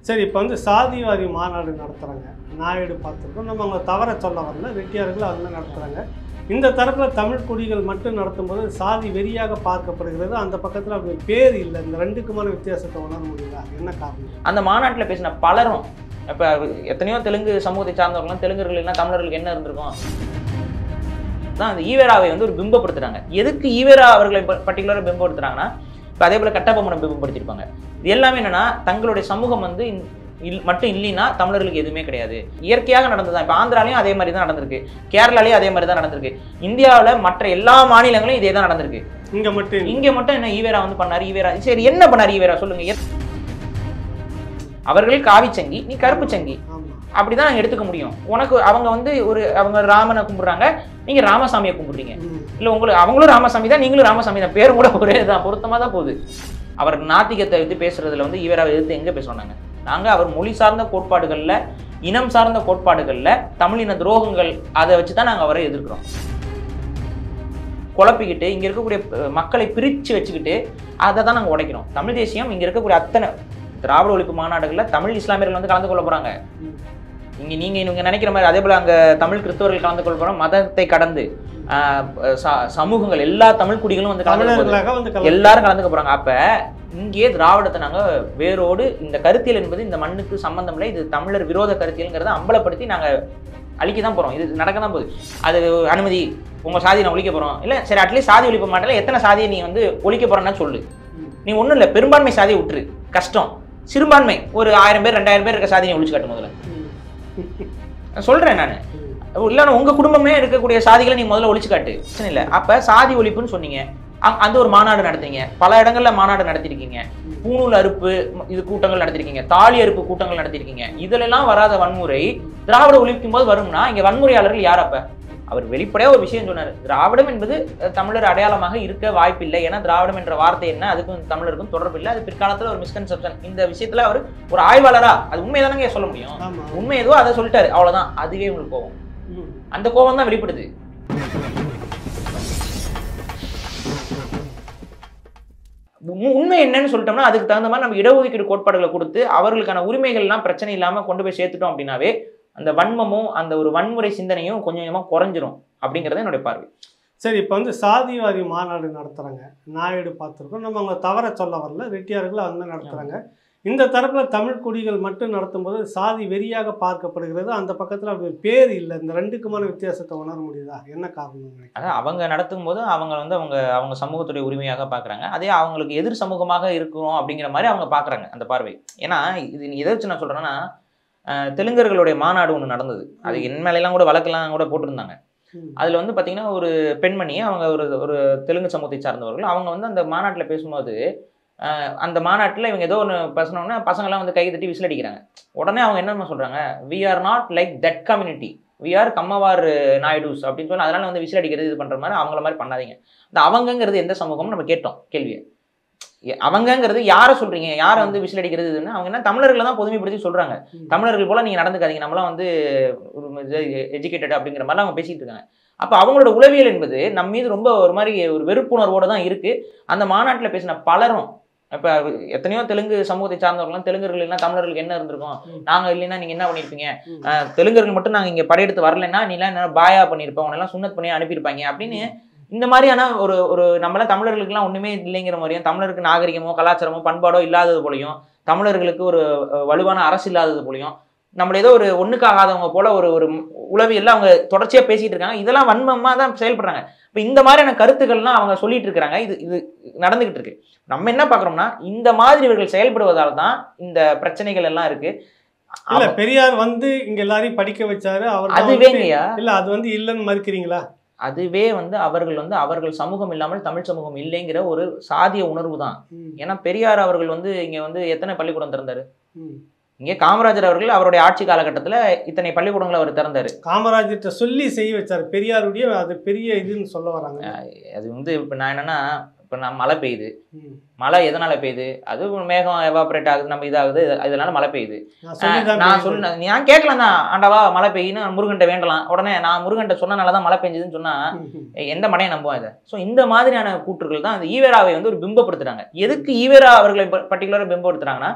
சரி இப்போ வந்து சாதிவாரி மாநாடு நடத்துகிறாங்க நாயுடு பார்த்துருக்கோம் நம்ம அவங்க தவற சொல்ல வரல ரெட்டியார்கள் அவங்க நடத்துகிறாங்க இந்த தரப்பில் தமிழ் குடிகள் மட்டும் நடத்தும்போது சாதி வெறியாக பார்க்கப்படுகிறது அந்த பக்கத்தில் அப்படி ஒரு பேர் இல்லை இந்த ரெண்டுக்குமான வித்தியாசத்தை உணர முடியல என்ன காரணம் அந்த மாநாட்டில் பேசின பலரும் இப்போ எத்தனையோ தெலுங்கு சமூகத்தை சார்ந்தவர்கள்லாம் தெலுங்கர்கள் எல்லாம் தமிழர்களுக்கு என்ன இருந்திருக்கும் தான் அந்த ஈவேராவை வந்து ஒரு பிம்பப்படுத்துறாங்க எதுக்கு ஈவேரா அவர்களை பர்டிகுலராக பிம்பப்படுத்துறாங்கன்னா இப்போ அதே போல் கட்டபொம்மனை பிம்பப்படுத்திருப்பாங்க இது எல்லாமே என்னன்னா தங்களுடைய சமூகம் வந்து இந்த- இல் மட்டும் இல்லைன்னா தமிழர்களுக்கு எதுவுமே கிடையாது இயற்கையாக நடந்தது இப்போ ஆந்திராலையும் அதே மாதிரி தான் நடந்திருக்கு கேரளாலையும் அதே மாதிரி தான் நடந்திருக்கு இந்தியாவில் மற்ற எல்லா மாநிலங்களும் இதே தான் நடந்திருக்கு இங்கே மட்டும் இல்லை. இங்க மட்டும் என்ன ஈவேரா வந்து பண்ணாரு ஈவேரா சரி என்ன பண்ணாரு ஈவேரா சொல்லுங்க எத்- அவர்கள் காவி சங்கி நீ கருப்பு சங்கி ஆமாம் அப்படிதான் நாங்க எடுத்துக்க முடியும் உனக்கு அவங்க வந்து ஒரு அவங்க ராமனை கும்பிடுறாங்க நீங்க ராமசாமியை கும்பிடுறீங்க ம். இல்ல உங்களுக்கு அவங்களும் ராமசாமி தான் நீங்களும் ராமசாமி தான் பேரும் கூட ஒரே தான் பொருத்தமா தான் போகுது அவர் நாத்திகத்தை எடுத்து பேசுறதுல வந்து ஈவேராவை எதிர்த்து எங்க பேசுவாங்க நாங்க அவர் மொழி சார்ந்த கோட்பாடுகள்ல இனம் சார்ந்த கோட்பாடுகள்ல தமிழின துரோகங்கள் அதை வச்சு தான் நாங்க அவரை எதிர்க்கிறோம் குழப்பிக்கிட்டு இங்க இருக்கக்கூடிய அஹ், மக்களை பிரிச்சு வச்சுக்கிட்டு அதை தான் நாங்க உடைக்கிறோம் தமிழ் தேசியம் இங்க இருக்கக்கூடிய அத்தனை திராவிட ஒழிப்பு மாநாடுகள்ல தமிழ் இஸ்லாமியர்கள் வந்து கலந்து கொள்ள போறாங்க ம். இங்க நீங்க இவங்க நினைக்கிற மாதிரி அதே போல அங்க தமிழ் கிறிஸ்தவர்கள் கலந்து கொள்ள போறோம் மதத்தை கடந்து ஆஹ், ச- சமூகங்கள் எல்லா தமிழ் குடிகளும் வந்து கலந்து கொள்ள போகுது. தமிழர்களாக வந்து கலந்து எல்லாரும் கலந்துக்க போறாங்க அப்ப இங்கேயே திராவிடத்தை நாங்க வேரோடு இந்த கருத்தியல் என்பது இந்த மண்ணுக்கு சம்பந்தம் இல்லை இது தமிழர் விரோத கருத்தியல்ங்கிறத அம்பலப்படுத்தி நாங்க அழிக்க தான் போறோம் இது நடக்க தான் போகுது அது அனுமதி உங்க சாதியை நான் ஒழிக்க போறோம் இல்ல சரி அட்லீஸ்ட் சாதி ஒழிப்பு மாட்டல எத்தனை சாதியை நீ வந்து ஒழிக்க போறேன்னா சொல்லு ம். நீ ஒண்ணும் இல்ல பெரும்பான்மை சாதியை விட்டுரு கஷ்டம் சிறுபான்மை ஒரு ஆயிரம் பேர் ரெண்டாயிரம் பேர் இருக்க சாதியை ஒழிச்சு காட்டு முதல்ல ம். நான் சொல்றேன் நான் ம். இல்லைன்னா உங்க குடும்பமே இருக்கக்கூடிய சாதிகளை நீ முதல்ல ஒழிச்சு காட்டு பிரச்சனை இல்லை அப்ப சாதி ஒழிப்புன்னு சொன்னீங்க அ- அந்த ஒரு மாநாடு நடத்துறீங்க பல இடங்கள்ல மாநாடு நடத்திருக்கீங்க பூணூல் அறுப்பு ம- இது கூட்டங்கள் நடத்திருக்கீங்க தாலி அறுப்பு கூட்டங்கள் நடத்திருக்கீங்க இதுல எல்லாம் வராத வன்முறை திராவிட ஒழிக்கும் போது வரும்னா இங்க வன்முறையாளர்கள் யார் அப்ப அவர் வெளிப்படையா ஒரு விஷயம் சொன்னாரு திராவிடம் என்பது அஹ், தமிழர் அடையாளமாக இருக்க வாய்ப்பில்லை ஏன்னா திராவிடம் என்ற வார்த்தை என்ன அதுக்கும் தமிழருக்கும் தொடர்பு இல்லை அது பிற்காலத்துல ஒரு மிஸ்கன்செப்ஷன் இந்த விஷயத்துல அவர் ஒரு ஆய்வாளரா அது உண்மைதானங்க சொல்ல முடியும் ஆமா உண்மை எதுவோ அதை சொல்லிட்டாரு அவ்வளவுதான் அதுவே உங்களுக்கு கோவம் ம். அந்த கோபம் தான் வெளிப்படுது உண்மை- உண்மை என்னன்னு சொல்லிட்டோம்னா அதுக்கு தகுந்த மாதிரி நம்ம இடஒதுக்கீடு கோட்பாடுகளை கொடுத்து அவர்களுக்கான உரிமைகள்லாம் பிரச்சனை இல்லாம கொண்டு போய் சேர்த்துட்டோம் அப்படின்னாவே அந்த வன்மமும் அந்த ஒரு வன்முறை சிந்தனையும் கொஞ்சம் கொஞ்சமா குறைஞ்சிரும் அப்படிங்கறது என்னுடைய பார்வை சரி இப்போ வந்து சாதிவாரி மாநாடு நடத்துகிறாங்க நாயுடு பார்த்துருக்கோம் நம்ம அவங்க தவற சொல்ல வரல ரெட்டியார்கள் அவங்க நடத்துகிறாங்க இந்த தரப்பில் தமிழ் குடிகள் மட்டும் நடத்தும்போது சாதி வெறியாக பார்க்கப்படுகிறது அந்த பக்கத்தில் அப்படி ஒரு பேர் இல்லை இந்த ரெண்டுக்குமான வித்தியாசத்தை உணர முடியுதா என்ன காரணம் நினைக்கிறேன் அதான் அவங்க நடத்தும் போது அவங்க வந்து அவங்க அவங்க சமூகத்துடைய உரிமையாக பார்க்குறாங்க அதே அவங்களுக்கு எதிர் சமூகமாக இருக்கும் அப்படிங்கிற மாதிரி அவங்க பார்க்குறாங்க அந்த பார்வை ஏன்னா இது நீ எதை வச்சு நான் சொல்கிறேன்னா தெலுங்கர்களுடைய மாநாடு ஒன்று நடந்தது அது என் மேலெல்லாம் கூட வழக்கெல்லாம் கூட போட்டிருந்தாங்க ம். அதில் வந்து பார்த்தீங்கன்னா ஒரு பெண்மணி அவங்க ஒரு ஒரு தெலுங்கு சமூகத்தை சார்ந்தவர்கள் அவங்க வந்து அந்த மாநாட்டில் பேசும்போது அஹ், அந்த மாநாட்டில் இவங்க ஏதோ ஒன்று பேசணும்னா பசங்கள்லாம் வந்து கை தட்டி விசில் அடிக்கிறாங்க உடனே அவங்க என்ன சொல்கிறாங்க we are not like that community we are Kammavar Naidus அப்படின்னு சொல்லி அதனால வந்து விசில் அடிக்கிறது இது பண்ணுற மாதிரி அவங்கள மாதிரி பண்ணாதீங்க இந்த அவங்கங்கிறது எந்த சமூகம்னு நம்ம கேட்டோம் கேள்வியை எ- அவங்கங்கிறது யாரை சொல்றீங்க யாரை வந்து விசில் அடிக்கிறது இதுன்னு அவங்க என்ன தமிழர்களை தான் பொதுமைப்படுத்தி சொல்றாங்க ம். தமிழர்கள் போல நீங்க நடந்துக்காதீங்க நம்மளாம் வந்து ஒரு எஜுகேட்டட் அப்படிங்கிற மாதிரி அவங்க பேசிட்டு இருக்காங்க அப்ப அவங்களோட உளவியல் என்பது நம்ம மீது ரொம்ப ஒரு மாதிரி ஒரு வெறுப்புணர்வோட தான் இருக்கு அந்த மாநாட்டில் பேசின பலரும் இப்ப எத்தனையோ தெலுங்கு சமூகத்தை சார்ந்தவர்கள்லாம் தெலுங்கர்கள் எல்லாம் தமிழர்களுக்கு என்ன இருந்திருக்கும் ம். நாங்க இல்லைன்னா நீங்க என்ன பண்ணிருப்பீங்க ம். அஹ், தெலுங்கர்கள் மட்டும் நாங்க இங்க படையெடுத்து வரலைன்னா நீ எல்லாம் என்ன பாயா பண்ணிருப்போம் உன்னெல்லாம் சுண்ணத் பண்ணி அனுப்பியிருப்பாங்க அப்படின்னு இந்த மாதிரியான ஒரு ஒரு நம்மள தமிழர்களுக்குலாம் ஒண்ணுமே இல்லைங்கிற மாதிரியும் தமிழருக்கு நாகரிகமோ கலாச்சாரமோ பண்பாடோ இல்லாதது போலையும் தமிழர்களுக்கு ஒரு அஹ், வலுவான அரசு இல்லாதது போலையும் நம்மள ஏதோ ஒரு ஒண்ணுக்காகாதவங்க போல ஒரு ஒரு உளவியல்ல அவங்க தொடர்ச்சியா பேசிட்டு இருக்காங்க இதெல்லாம் வன்மமா தான் செயல்படுறாங்க இப்ப இந்த மாதிரியான கருத்துக்கள்லாம் அவங்க சொல்லிட்டு இருக்காங்க இது இது நடந்துகிட்டு இருக்கு நம்ம என்ன பாக்குறோம்னா இந்த மாதிரி இவர்கள் செயல்படுவதால் தான் இந்த பிரச்சனைகள் எல்லாம் இருக்கு இல்ல பெரியார் வந்து இங்க எல்லாரையும் படிக்க வச்சாரு அவர் தான் வந்து- அதுவேங்கய்யா இல்ல அது வந்து இல்லைன்னு மறுக்கிறீங்களா அதுவே வந்து அவர்கள் வந்து அவர்கள் சமூகம் இல்லாமல் தமிழ் சமூகம் இல்லைங்கிற ஒரு சாதிய உணர்வு தான் ம். ஏன்னா பெரியார் அவர்கள் வந்து இங்க வந்து எத்தனை பள்ளிக்கூடம் திறந்தாரு ம். இங்கே காமராஜர் அவர்கள் அவருடைய ஆட்சி காலகட்டத்துல இத்தனை பள்ளிக்கூடங்களை அவர் திறந்தாரு காமராஜர்கிட்ட சொல்லி செய்ய வச்சாரு பெரியாருடைய அது பெரிய இதுன்னு சொல்ல வராங்க அது வந்து இப்ப நான் என்னன்னா இப்ப நான் மழை பெய்யுது ம். மழை எதனால பெய்யுது அது மேகம் எவாபரேட் ஆகுது நம்ம இதாகுது இது- இதனால மழை பெய்யுது நான் சொல்லிதான் நான் பெரிய- சொல்ல நான் கேட்கலாம் தான் ஆண்டவா மழை பெய்யுன்னு முருகன்ட்ட வேண்டலாம் உடனே நான் முருகன்ட்ட சொன்னனால தான் மழை பெஞ்சதுன்னு சொன்னா ம், ம். எந்த மடையை நம்புவோம் இதை ஸோ இந்த மாதிரியான கூற்றுகள் தான் அந்த ஈவேராவை வந்து ஒரு பிம்பப்படுத்துறாங்க எதுக்கு ஈவேரா அவர்களை பர்டிகுலராக பிம்பப்படுத்துறாங்கன்னா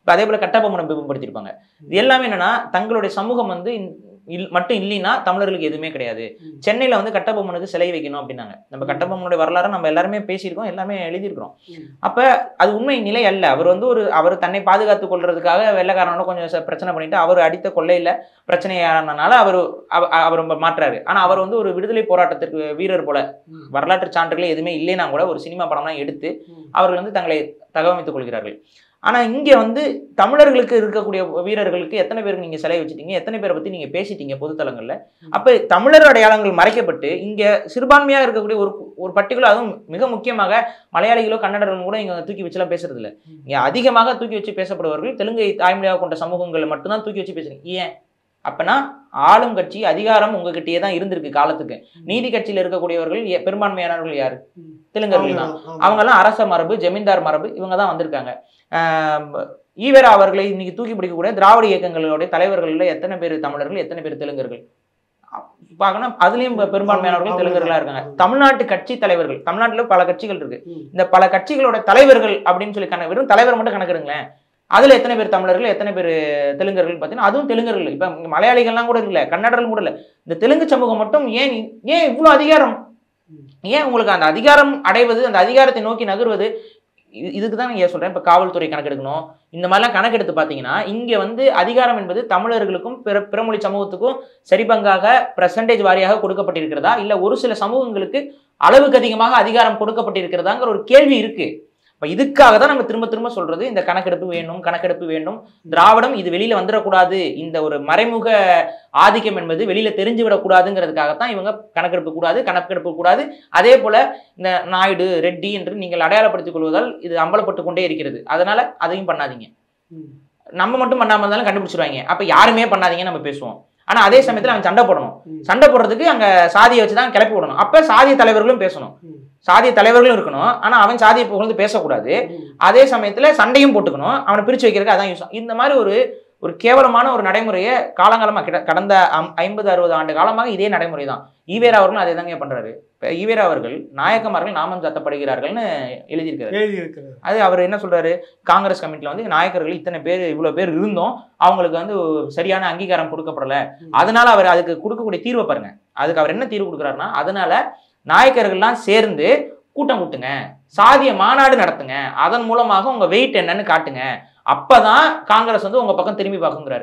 இப்போ அதே போல கட்டபொம்மனை பிம்பப்படுத்தியிருப்பாங்க இது எல்லாமே என்னன்னா தங்களுடைய சமூகம் வந்து இந்- இல்- மட்டும் இல்லைன்னா தமிழர்களுக்கு எதுவுமே கிடையாது ம். சென்னையில வந்து கட்டபொம்மனுக்கு சிலை வைக்கணும் அப்படின்னாங்க நம்ம கட்டபொம்மனுடைய வரலாறு நம்ம எல்லாருமே பேசியிருக்கோம் எல்லாமே எழுதியிருக்கிறோம் ம். அப்ப அது உண்மை நிலை அல்ல அவர் வந்து ஒரு அவர் தன்னை பாதுகாத்துக் கொள்றதுக்காக வெள்ளைக்காரனோட கொஞ்சம் ச- பிரச்சனை பண்ணிட்டு அவர் அடித்த கொள்ளையில பிரச்சனையானனால அவர் அவ- அவர் மாற்றாரு ஆனா அவர் வந்து ஒரு விடுதலை போராட்டத்திற்கு வீரர் போல ம். வரலாற்று சான்றுகள் எதுவுமே இல்லைன்னா கூட ஒரு சினிமா படம்லாம் எடுத்து ம். அவர்கள் வந்து தங்களை தகவமைத்துக் கொள்கிறார்கள் ஆனா இங்க வந்து தமிழர்களுக்கு இருக்கக்கூடிய வீரர்களுக்கு எத்தனை பேருக்கு நீங்க சிலை வச்சிட்டீங்க எத்தனை பேரை பத்தி நீங்க பேசிட்டீங்க பொதுத்தலங்கள்ல அப்ப தமிழர் அடையாளங்கள் மறைக்கப்பட்டு இங்க சிறுபான்மையாக இருக்கக்கூடிய ஒரு ஒரு பர்டிகுலர் அதுவும் மிக முக்கியமாக மலையாளிகளோ கன்னடர்களும் கூட இங்க தூக்கி வச்சுலாம் பேசுறது இல்ல இங்க அதிகமாக தூக்கி வச்சு பேசப்படுபவர்கள் தெலுங்கை தாய்மொழியாக கொண்ட சமூகங்களை மட்டும்தான் தூக்கி வச்சு பேசுறீங்க ஏன் அப்பனா ஆளும் கட்சி அதிகாரம் உங்ககிட்டயே தான் இருந்திருக்கு காலத்துக்கு நீதி கட்சியில இருக்கக்கூடியவர்கள் எ- பெரும்பான்மையானவர்கள் யாரு ம். தெலுங்கர்கள் தான் ஆமா. அவங்கெல்லாம் அரச மரபு ஜமீன்தார் மரபு இவங்க தான் வந்திருக்காங்க ஆஹ் ஈவேரா அவர்களை இன்னைக்கு தூக்கி பிடிக்கக்கூடிய திராவிட இயக்கங்களுடைய தலைவர்கள்ல எத்தனை பேர் தமிழர்கள் எத்தனை பேர் தெலுங்கர்கள் பார்க்கணும் அதுலயும் பெ- பெரும்பான்மையானவர்கள் அவங்க- தெலுங்கர்களா இருக்காங்க அவங்க- தமிழ்நாட்டு கட்சி தலைவர்கள் தமிழ்நாட்டுல பல கட்சிகள் இருக்கு ம். இந்த பல கட்சிகளோட தலைவர்கள் அப்படின்னு சொல்லி கணக்கு வெறும் தலைவர் மட்டும் கணக்கிடுங்களேன் அதுல எத்தனை பேர் தமிழர்கள் எத்தனை பேர் தெலுங்கர்கள் பார்த்தீங்கன்னா அதுவும் தெலுங்கர்கள் இப்ப இங்க மலையாளிகள்லாம் கூட இல்ல கன்னடர்கள் கூட இல்ல இந்த தெலுங்கு சமூகம் மட்டும் ஏன் ஏன் இவ்வளவு அதிகாரம் ம். ஏன் உங்களுக்கு அந்த அதிகாரம் அடைவது அந்த அதிகாரத்தை நோக்கி நகர்வது இது- இதுக்கு தான் நான் சொல்றேன் இப்ப காவல்துறை கணக்கெடுக்கணும் இந்த மாதிரிலாம் கணக்கெடுத்து பார்த்தீங்கன்னா இங்க வந்து அதிகாரம் என்பது தமிழர்களுக்கும் பிற பிறமொழி சமூகத்துக்கும் சரிபங்காக பிரசன்டேஜ் வாரியாக கொடுக்கப்பட்டிருக்கிறதா இல்ல ஒரு சில சமூகங்களுக்கு அளவுக்கு அதிகமாக அதிகாரம் கொடுக்கப்பட்டிருக்கிறதாங்கிற ஒரு கேள்வி இருக்கு இப்ப இதுக்காக தான் நம்ம திரும்ப திரும்ப சொல்றது இந்த கணக்கெடுப்பு வேணும் கணக்கெடுப்பு வேண்டும் திராவிடம் இது வெளியில வந்துடக்கூடாது இந்த ஒரு மறைமுக ஆதிக்கம் என்பது வெளியில தெரிஞ்சு விடக்கூடாதுங்கிறதுக்காகத்தான் இவங்க கணக்கெடுப்பு கூடாது கணக்கெடுப்பு கூடாது அதே போல இந்த நாயுடு ரெட்டி என்று நீங்கள் அடையாளப்படுத்திக் கொள்வதால் இது அம்பலப்பட்டு கொண்டே இருக்கிறது அதனால அதையும் பண்ணாதீங்க ம். நம்ம மட்டும் பண்ணாம இருந்தாலும் கண்டுபிடிச்சிருவாங்க அப்ப யாருமே பண்ணாதீங்கன்னு நம்ம பேசுவோம் ஆனா அதே சமயத்துல அவன் சண்டை போடணும் ம். சண்டை போடுறதுக்கு அங்க சாதியை வச்சு தான் கிளப்பி விடணும் அப்ப சாதிய தலைவர்களும் பேசணும் ம். சாதிய தலைவர்களும் இருக்கணும் ஆனா அவன் சாதியை புகழ்ந்து பேசக்கூடாது ம். அதே சமயத்துல சண்டையும் போட்டுக்கணும் அவனை பிரிச்சு வைக்கிறதுக்கு அதான் யூஸ் இந்த மாதிரி ஒரு ஒரு கேவலமான ஒரு நடைமுறையை காலங்காலமா கிட கடந்த அம்- ஐம்பது அறுபது ஆண்டு காலமாக இதே நடைமுறை தான் ஈவேரா அவர்களும் அதே தாங்க பண்றாரு இப்ப ஈவேரா அவர்கள் நாயக்கமார்கள் நாமம் சாத்தப்படுகிறார்கள்னு எழுதியிருக்காரு எழுதி இருக்கிறது அது அவர் என்ன சொல்றாரு காங்கிரஸ் கமிட்டில வந்து நாயக்கர்கள் இத்தனை பேர் இவ்வளவு பேர் இருந்தோம் அவங்களுக்கு வந்து சரியான அங்கீகாரம் கொடுக்கப்படல ம். அதனால அவர் அதுக்கு கொடுக்கக்கூடிய தீர்வை பாருங்க அதுக்கு அவர் என்ன தீர்வு கொடுக்குறாருன்னா அதனால நாயக்கர்கள்லாம் சேர்ந்து கூட்டம் கூட்டுங்க சாதிய மாநாடு நடத்துங்க அதன் மூலமாக உங்க வெயிட் என்னன்னு காட்டுங்க அப்பதான் காங்கிரஸ் வந்து உங்க பக்கம் திரும்பி பார்க்குங்கிறாரு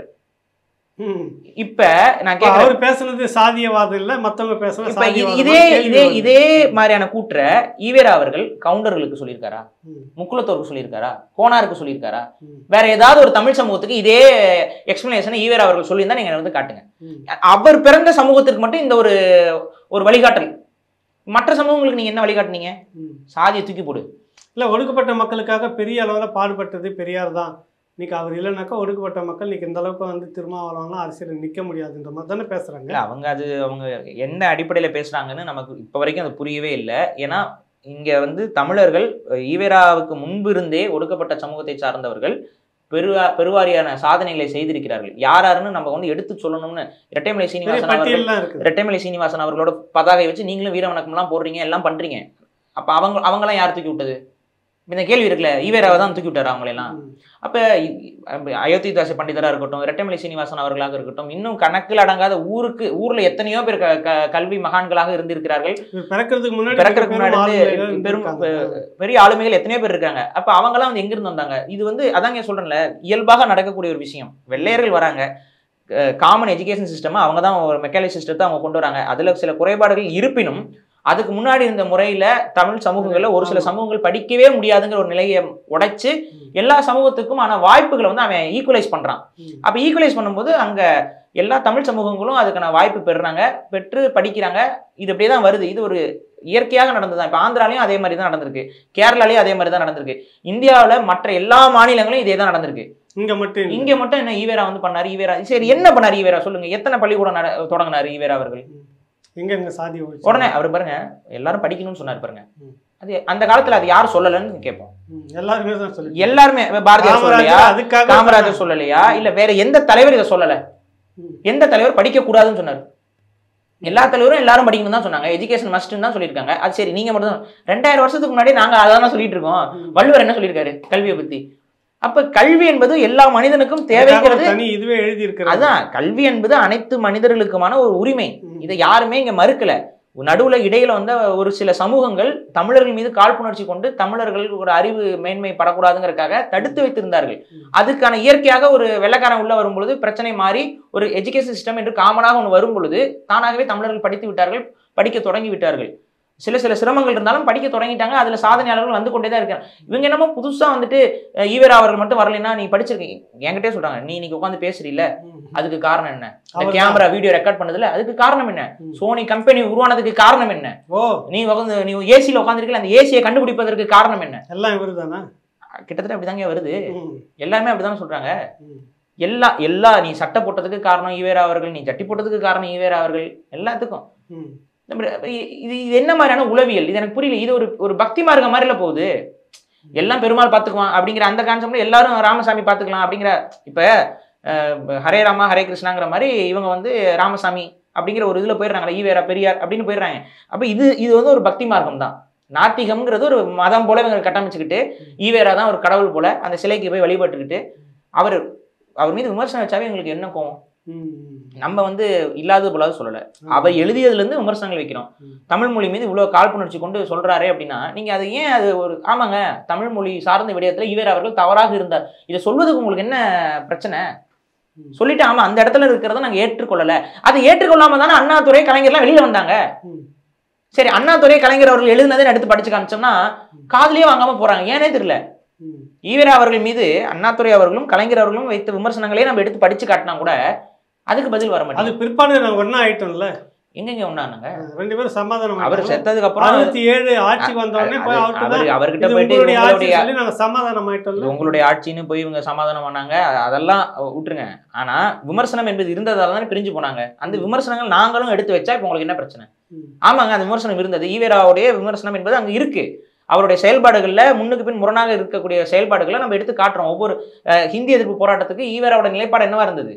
ம். இப்ப நான் இப்ப கேக்குறேன் அவர் பேசுனது சாதியவாதம் இல்ல மத்தவங்க பேசுறது இப்ப இது- சாதியவாதம் இதே கேள்வி இதே வருது. இதே மாதிரியான கூற்ற ஈவேரா அவர்கள் கவுண்டர்களுக்கு சொல்லியிருக்காரா ம். முக்குளத்தோருக்கு சொல்லியிருக்காரா கோனாருக்கு சொல்லியிருக்காரா ம். வேற ஏதாவது ஒரு தமிழ் சமூகத்துக்கு இதே எக்ஸ்பிளனேஷன் ஈவேரா அவர்கள் சொல்லியிருந்தா நீங்க வந்து காட்டுங்க ம். அவர் பிறந்த சமூகத்திற்கு மட்டும் இந்த ஒரு ஒரு வழிகாட்டல் மற்ற சமூகங்களுக்கு நீங்க என்ன வழிகாட்டுனீங்க ம். சாதியை தூக்கி போடு இல்ல ஒடுக்கப்பட்ட மக்களுக்காக பெரிய அளவுல பாடுபட்டது பெரியார் தான் இன்னைக்கு அவர் இல்லைனாக்கா ஒடுக்கப்பட்ட மக்கள் இன்னைக்கு இந்த அளவுக்கு வந்து திருமாவளவன்லாம் அரசியலில் நிக்க முடியாதுன்ற மாதிரி தானே பேசுறாங்க இல்ல அவங்க அது அவங்க என்ன அடிப்படையில பேசுறாங்கன்னு நமக்கு இப்ப வரைக்கும் அது புரியவே இல்லை ஏன்னா இங்க வந்து தமிழர்கள் அஹ், ஈவேராவுக்கு முன்பு இருந்தே ஒடுக்கப்பட்ட சமூகத்தை சார்ந்தவர்கள் பெருவா பெருவாரியான சாதனைகளை செய்திருக்கிறார்கள் யார் யாருன்னு நம்ம வந்து எடுத்து சொல்லணும்னு இரட்டைமலை பெரிய சீனிவாசன் அவர்கள் பட்டியல்லாம் இருக்குது இரட்டைமலை சீனிவாசன் அவர்களோட பதாகை வச்சு நீங்களும் வீர வணக்கம்லாம் போடுறீங்க எல்லாம் பண்றீங்க அப்ப அவங்க அவங்களாம் யார் தூக்கி விட்டது இந்த கேள்வி இருக்குல்ல ஈவேராவை தான் தூக்கி விட்டாரு அவங்களெல்லாம் ம். அப்ப இ- அப்ப அயோத்திதாச பண்டிதரா இருக்கட்டும் இரட்டைமலை சீனிவாசன் அவர்களாக இருக்கட்டும் இன்னும் கணக்கில் அடங்காத ஊருக்கு ஊர்ல எத்தனையோ பேர் க- க- கல்வி மகான்களாக இருந்திருக்கிறார்கள் இவர் பிறக்கிறதுக்கு முன்னாடி பிறக்கறதுக்கு பெரும் முன்னாடி ஆளுமைகள் பெரும் இருந்திருக்காங்க. பெரிய ஆளுமைகள் எத்தனையோ பேர் இருக்காங்க அப்ப அவங்கலாம் வந்து எங்கிருந்து வந்தாங்க இது வந்து அதாங்க சொல்றேன்ல இயல்பாக நடக்கக்கூடிய ஒரு விஷயம் வெள்ளையர்கள் வராங்க காமன் எஜுகேஷன் சிஸ்டம் அவங்க தான் ஒரு மெக்கானிக் சிஸ்டத்தை அவங்க கொண்டு வராங்க அதுல சில குறைபாடுகள் இருப்பினும் அதுக்கு முன்னாடி இருந்த முறையில தமிழ் சமூகங்கள்ல ஒரு சில ஆமா. சமூகங்கள் படிக்கவே முடியாதுங்கிற ஒரு நிலையை உடைச்சு ம். எல்லா சமூகத்துக்கும் ஆன வாய்ப்புகளை வந்து அவன் ஈக்குவலைஸ் பண்றான் ம். அப்ப ஈக்குவலைஸ் பண்ணும்போது அங்க எல்லா தமிழ் சமூகங்களும் அதுக்கான வாய்ப்பு பெறுறாங்க பெற்று படிக்கிறாங்க இது அப்படியே தான் வருது இது ஒரு இயற்கையாக நடந்ததுதான் இப்போ ஆந்திராலையும் அதே மாதிரி தான் நடந்திருக்கு கேரளாலையும் அதே மாதிரி தான் நடந்திருக்கு இந்தியாவில் மற்ற எல்லா மாநிலங்களும் இதே தான் நடந்திருக்கு இங்க மட்டும் இல்ல. இங்க மட்டும் என்ன ஈவேரா வந்து பண்ணாரு ஈவேரா சரி என்ன பண்ணாரு ஈவேரா சொல்லுங்க எத்தனை பள்ளிக்கூடம் நட- தொடங்கினாரு ஈவேரா அவர்கள் எங்க எங்க சாதி ஒழிச்சு? உடனே அவர் பாருங்க எல்லாரும் படிக்கணும்னு சொன்னாரு பாருங்க ம். அது அந்த காலத்துல அது யார் சொல்லலன்னு கேட்போம் ம். எல்லாருமே தான் சொல்லி எல்லாருமே பாரதியார் சொல்லலையா காமராஜர் அதுக்காக காமராஜர் சொல்லலையா இல்ல வேற எந்த தலைவர் இதை சொல்லல ம். எந்த தலைவர் படிக்க கூடாதுன்னு சொன்னார் எல்லா தலைவரும் எல்லாரும் படிக்கணும் தான் சொன்னாங்க எஜுகேஷன் மஸ்ட்னு தான் சொல்லியிருக்காங்க அது சரி நீங்க மட்டும் தான் ரெண்டாயிரம் வருஷத்துக்கு முன்னாடி நாங்க அதான் சொல்லிட்டு இருக்கோம் ம். வள்ளுவர் என்ன சொல்லியிருக்காரு கல்வியை பத்தி அப்ப கல்வி என்பது எல்லா மனிதனுக்கும் அதுக்காக தேவைங்கிறது ஒரு தனி இதுவே எழுதி இருக்கிறது அதான் கல்வி என்பது அனைத்து மனிதர்களுக்குமான ஒரு உரிமை இதை யாருமே இங்க மறுக்கல நடுவுல இடையில வந்த ஒரு சில சமூகங்கள் தமிழர்கள் மீது காழ்ப்புணர்ச்சி கொண்டு தமிழர்களுக்கு ஒரு அறிவு மேன்மை படக்கூடாதுங்கிறதுக்காக தடுத்து வைத்திருந்தார்கள் அதுக்கான இயற்கையாக ஒரு வெள்ளக்காரன் உள்ள வரும் பொழுது பிரச்சனை மாறி ஒரு எஜுகேஷன் சிஸ்டம் என்று காமனாக ஒன்று வரும் பொழுது தானாகவே தமிழர்கள் படித்து விட்டார்கள் படிக்க தொடங்கி விட்டார்கள் சில சில சிரமங்கள் இருந்தாலும் படிக்க தொடங்கிட்டாங்க அதுல சாதனையாளர்கள் வந்து கொண்டே தான் இருக்காங்க இவங்க என்னமோ புதுசா வந்துட்டு அஹ், ஈவேரா அவர்கள் மட்டும் வரலைன்னா நீ படிச்சிருக்கீங்க என்கிட்டே சொல்றாங்க நீ இன்னைக்கு உட்காந்து பேசுறீல்ல அதுக்கு காரணம் என்ன இந்த அவர்தான். கேமரா வீடியோ ரெக்கார்ட் பண்ணதுல அதுக்கு காரணம் என்ன ம். சோனி கம்பெனி உருவானதுக்கு காரணம் என்ன ஓ நீ உட்காந்து நீ ஏசியில் உட்காந்துருக்கல அந்த ஏசியை கண்டுபிடிப்பதற்கு காரணம் என்ன எல்லாம் இவரு தானே கிட்டத்தட்ட அப்படிதாங்க வருது எல்லாருமே அப்படிதானே சொல்றாங்க எல்லா எல்லா நீ சட்டை போட்டதுக்கு காரணம் ஈவேரா அவர்கள் நீ ஜட்டி போட்டதுக்கு காரணம் ஈவேரா அவர்கள் எல்லாத்துக்கும் நம்ம இ- இது இது என்ன மாதிரியான உளவியல் இது எனக்கு புரியல இது ஒரு ஒரு பக்தி மார்க்க மாதிரில போகுது எல்லாம் பெருமாள் பார்த்துக்குவான் அப்படிங்கிற அந்த கான்செப்ட்ல எல்லாரும் ராமசாமி பார்த்துக்கலாம் அப்படிங்கிற இப்ப அஹ், ஹரே ராமா ஹரே கிருஷ்ணாங்கிற மாதிரி இவங்க வந்து ராமசாமி அப்படிங்கிற ஒரு இதுல போயிடுறாங்களே ஈவேரா பெரியார் அப்படின்னு போயிடுறாங்க அப்ப இது இது வந்து ஒரு பக்தி மார்க்கம் தான் நாத்திகம்ங்கிறது ஒரு மதம் போல இவங்க கட்டமைச்சுக்கிட்டு ஈவேரா தான் ஒரு கடவுள் போல அந்த சிலைக்கு போய் வழிபட்டுக்கிட்டு அவர் அவர் மீது விமர்சனம் வச்சாவே எங்களுக்கு என்ன கோவம் நம்ம வந்து இல்லாதது போலாவது சொல்லல அவர் எழுதியதுல இருந்து விமர்சனங்கள் வைக்கிறோம் ம். தமிழ் மொழி மீது இவ்வளவு காழ்ப்புணர்ச்சி கொண்டு சொல்றாரே அப்படின்னா நீங்க அது ஏன் அது ஒரு ஆமாங்க தமிழ் மொழி சார்ந்த விடயத்துல ஈவேரா அவர்கள் தவறாக இருந்தார் இதை சொல்வதுக்கு உங்களுக்கு என்ன பிரச்சனை ம். சொல்லிட்டு ஆமா அந்த இடத்துல இருக்கிறத நாங்க ஏற்றுக்கொள்ளல அதை ஏற்றுக்கொள்ளாம தானே அண்ணாதுரை கலைஞர்லாம் வெளியில வந்தாங்க சரி அண்ணாதுரை கலைஞர் அவர்கள் எழுதினதை எடுத்து படிச்சு காமிச்சோம்னா காதுலயே வாங்காம போறாங்க ஏனே தெரியல ஈவேரா அவர்கள் மீது அண்ணாதுரை அவர்களும் கலைஞர் அவர்களும் வைத்த விமர்சனங்களே நம்ம எடுத்து படிச்சு காட்டினா கூட அதுக்கு பதில் வர அது மாட்டேங்குது பிற்பாடு நாங்க ஒண்ணா ஆயிட்டோம்ல எங்கெங்க ஒண்ணாங்க ரெண்டு பேரும் சமாதானம் அவர் ஆயிட்டோம். செத்ததுக்கு அப்புறம் அறுபத்தி ஏழு ஆட்சிக்கு வந்த உடனே போய் அவர்கிட்ட அவர் தான் அவர்கிட்ட இது போயிட்டு இது உங்களுடைய ஆட்சி உங்களுடைய சொல்லி நாங்க சமாதானம் இது ஆயிட்டோம்ல உங்களுடைய ஆட்சின்னு போய் இவங்க சமாதானம் பண்ணாங்க அ- அதெல்லாம் விட்டுருங்க ஆனா விமர்சனம் என்பது இருந்ததால தானே பிரிஞ்சு போனாங்க அந்த விமர்சனங்கள் நாங்களும் எடுத்து வச்சா இப்போ உங்களுக்கு என்ன பிரச்சனை ம். ஆமாங்க அந்த விமர்சனம் இருந்தது ஈவேராவுடைய விமர்சனம் என்பது அங்க இருக்கு அவருடைய செயல்பாடுகள்ல முன்னுக்கு பின் முரணாக இருக்கக்கூடிய செயல்பாடுகளை நம்ம எடுத்து காட்டுறோம் ஒவ்வொரு அஹ், ஹிந்தி எதிர்ப்பு போராட்டத்துக்கு ஈவேராவோட நிலைப்பாடு என்னவா இருந்தது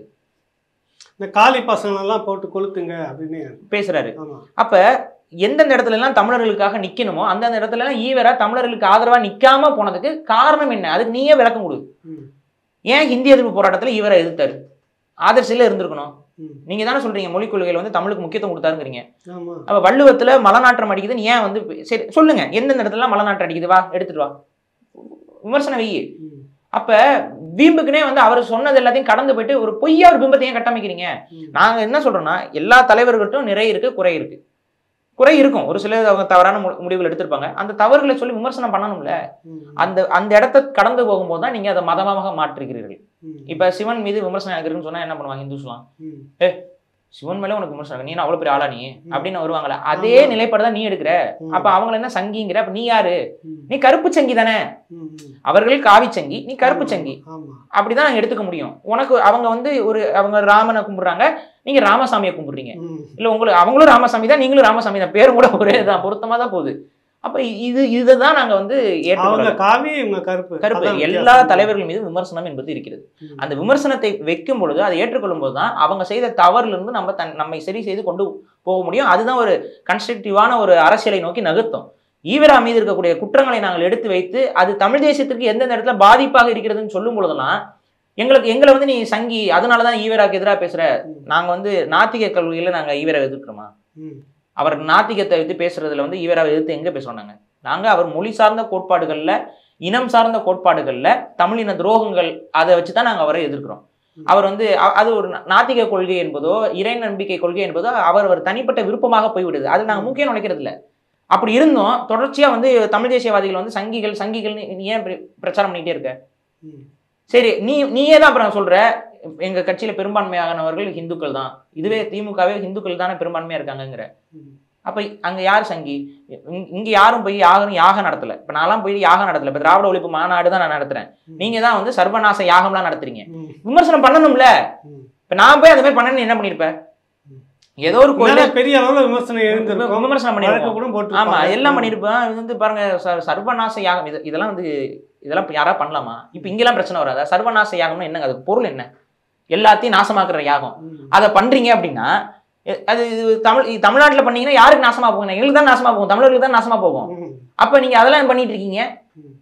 இந்த காலி பசங்க எல்லாம் போட்டு கொளுத்துங்க அப்படின்னு பேசுறாரு ஆமா அப்ப எந்தெந்த இடத்துல எல்லாம் தமிழர்களுக்காக நிக்கணுமோ அந்தந்த இடத்துல எல்லாம் ஈவேரா தமிழர்களுக்கு ஆதரவா நிக்காம போனதுக்கு காரணம் என்ன அதுக்கு நீயே விளக்கம் கொடு ம். ஏன் ஹிந்தி எதிர்ப்பு போராட்டத்துல ஈவேரா எதிர்த்தாரு ஆதர்சில இருந்திருக்கணும் ம். நீங்க தானே சொல்றீங்க மொழிக் கொள்கையில வந்து தமிழுக்கு முக்கியத்துவம் கொடுத்தாருங்கிறீங்க ஆமா அப்ப வள்ளுவத்துல மலநாற்றம் அடிக்குதுன்னு ஏன் வந்து சரி சொல்லுங்க எந்தெந்த இடத்துல மலநாற்றம் அடிக்குது வா எடுத்துட்டு வா விமர்சனம் வெயி ம். அப்ப வீம்புக்குனே வந்து அவர் சொன்னது எல்லாத்தையும் கடந்து போயிட்டு ஒரு பொய்யா ஒரு பிம்பத்தை ஏன் கட்டமைக்கிறீங்க ம். நாங்க என்ன சொல்றோம்னா எல்லா தலைவர்கள்ட்டும் நிறைய இருக்கு குறை இருக்கு குறை இருக்கும் ஒரு சிலர் அவங்க தவறான மு- முடிவுகள் எடுத்திருப்பாங்க அந்த தவறுகளை சொல்லி விமர்சனம் பண்ணணும்ல ம். அந்த அந்த இடத்த கடந்து போகும்போது தான் நீங்க அதை மதமாக மாற்றுகிறீர்கள் ம். இப்ப சிவன் மீது விமர்சனம் எனக்கு இருக்குன்னு சொன்னா என்ன பண்ணுவாங்க இந்துஸ்லாம் ம். சிவன் மேல உனக்கு விமர்சனம் இருக்கு. நீ என்ன அவ்வளவு பெரிய ஆளா நீ அப்படின்னு வருவாங்கல்ல அதே ஆமா. நிலைப்பாடு தான் நீ எடுக்கிற ம். அப்ப அவங்கள என்ன சங்கிங்கிற அப்ப நீ யாரு ம். நீ கருப்பு சங்கி தானே ம். ம். அவர்கள் காவி சங்கி நீ கருப்பு சங்கி ஆமா அப்படிதான் நாங்க எடுத்துக்க முடியும் உனக்கு அவங்க வந்து ஒரு அவங்க ராமனை கும்பிடுறாங்க நீங்க ராமசாமியை கும்பிடுறீங்க ம். இல்ல உங்களுக்கு அவங்களும் ராமசாமி தான் நீங்களும் ராமசாமி தான் பேரும் கூட ஒரே தான் பொருத்தமா தான் போகுது அப்ப இது இதுதான் நாங்க வந்து அவங்க ஏற்றுக்கொள்ள காவி இவங்க கருப்பு கருப்பு அதான் எல்லா வித்தியாசம். தலைவர்கள் மீது விமர்சனம் என்பது இருக்கிறது ம். அந்த விமர்சனத்தை வைக்கும் பொழுது அதை ஏற்றுக்கொள்ளும் போது தான் அவங்க செய்த தவறுல இருந்து நம்ம தன் நம்மை சரி செய்து கொண்டு போக முடியும் அதுதான் ஒரு கன்ஸ்ட்ரக்டிவான ஒரு அரசியலை நோக்கி நகர்த்தும் ஈவரா மீது இருக்கக்கூடிய குற்றங்களை நாங்கள் எடுத்து வைத்து அது தமிழ் தேசியத்திற்கு எந்தெந்த இடத்துல பாதிப்பாக இருக்கிறதுன்னு சொல்லும் பொழுதெல்லாம் எங்களுக்கு எங்களை வந்து நீ சங்கி அதனால தான் ஈவராக்கு எதிராக பேசுற ம். நாங்க வந்து நாத்திக கல்வியில நாங்க ஈவரை எதிர்க்கிறோமா ம். அவர் நாத்திகத்தை வைத்து பேசுறதுல வந்து ஈவராவை எதிர்த்து எங்க பேசுறோம் நாங்க நாங்க அவர் மொழி சார்ந்த கோட்பாடுகள்ல இனம் சார்ந்த கோட்பாடுகள்ல தமிழின துரோகங்கள் அதை வச்சு தான் நாங்க அவரை எதிர்க்கிறோம் ம். அவர் வந்து அ- அது ஒரு நா- நாத்திக கொள்கை என்பதோ இறை நம்பிக்கை கொள்கை என்பதோ அவர் அவர் தனிப்பட்ட விருப்பமாக போய்விடுது அது நாங்க முக்கியம் நினைக்கிறது இல்ல அப்படி இருந்தும் தொடர்ச்சியா வந்து தமிழ் தேசியவாதிகள் வந்து சங்கிகள் சங்கிகள் நீ ஏன் இப்படி பிரச்சாரம் பண்ணிட்டே இருக்க ம். சரி நீ நீயே தான் அப்புறம் சொல்ற எங்க கட்சியில பெரும்பான்மையானவர்கள் இந்துக்கள் தான் இதுவே திமுகவே இந்துக்கள் தானே பெரும்பான்மையா இருக்காங்கங்கிற ம். அப்ப அங்க யார் சங்கி இங்க- இங்க யாரும் போய் யாகம் யாகம் நடத்தல இப்ப நான்லாம் போய் யாகம் நடத்தல இப்ப திராவிட ஒழிப்பு மாநாடு தான் நான் நடத்துறேன் ம். நீங்க தான் வந்து சர்வநாச யாகம்லாம் நடத்துறீங்க ம். விமர்சனம் பண்ணணும்ல ம். இப்ப நான் போய் அந்த மாதிரி பண்ணணும் என்ன பண்ணிருப்ப ம். ஏதோ ஒரு கோயில இதனால பெரிய அளவுல விமர்சனம் எழுந்திருக்கும் விமர்சனம் வழக்கு பண்ணிருப்போம் கூட போட்டு ஆமா எல்லாம் பண்ணிருப்பேன் இது வந்து பாருங்க ச- சர்வநாச யாகம் இது இதெல்லாம் வந்து இதெல்லாம் இப்ப யாரா பண்ணலாமா இப்ப இங்கெல்லாம் பிரச்சனை வராதா சர்வநாச யாகம்னா என்னங்க அதுக்கு பொருள் என்ன எல்லாத்தையும் நாசமாக்குற யாகம் அதை பண்றீங்க அப்படின்னா எ- அது இது தமிழ் இது தமிழ்நாட்டுல பண்ணீங்கன்னா யாருக்கு நாசமா போகும் எங்களுக்கு தான் நாசமா போகும் தமிழர்களுக்கு தான் நாசமா போகும் அப்ப நீங்க அதெல்லாம் பண்ணிட்டு இருக்கீங்க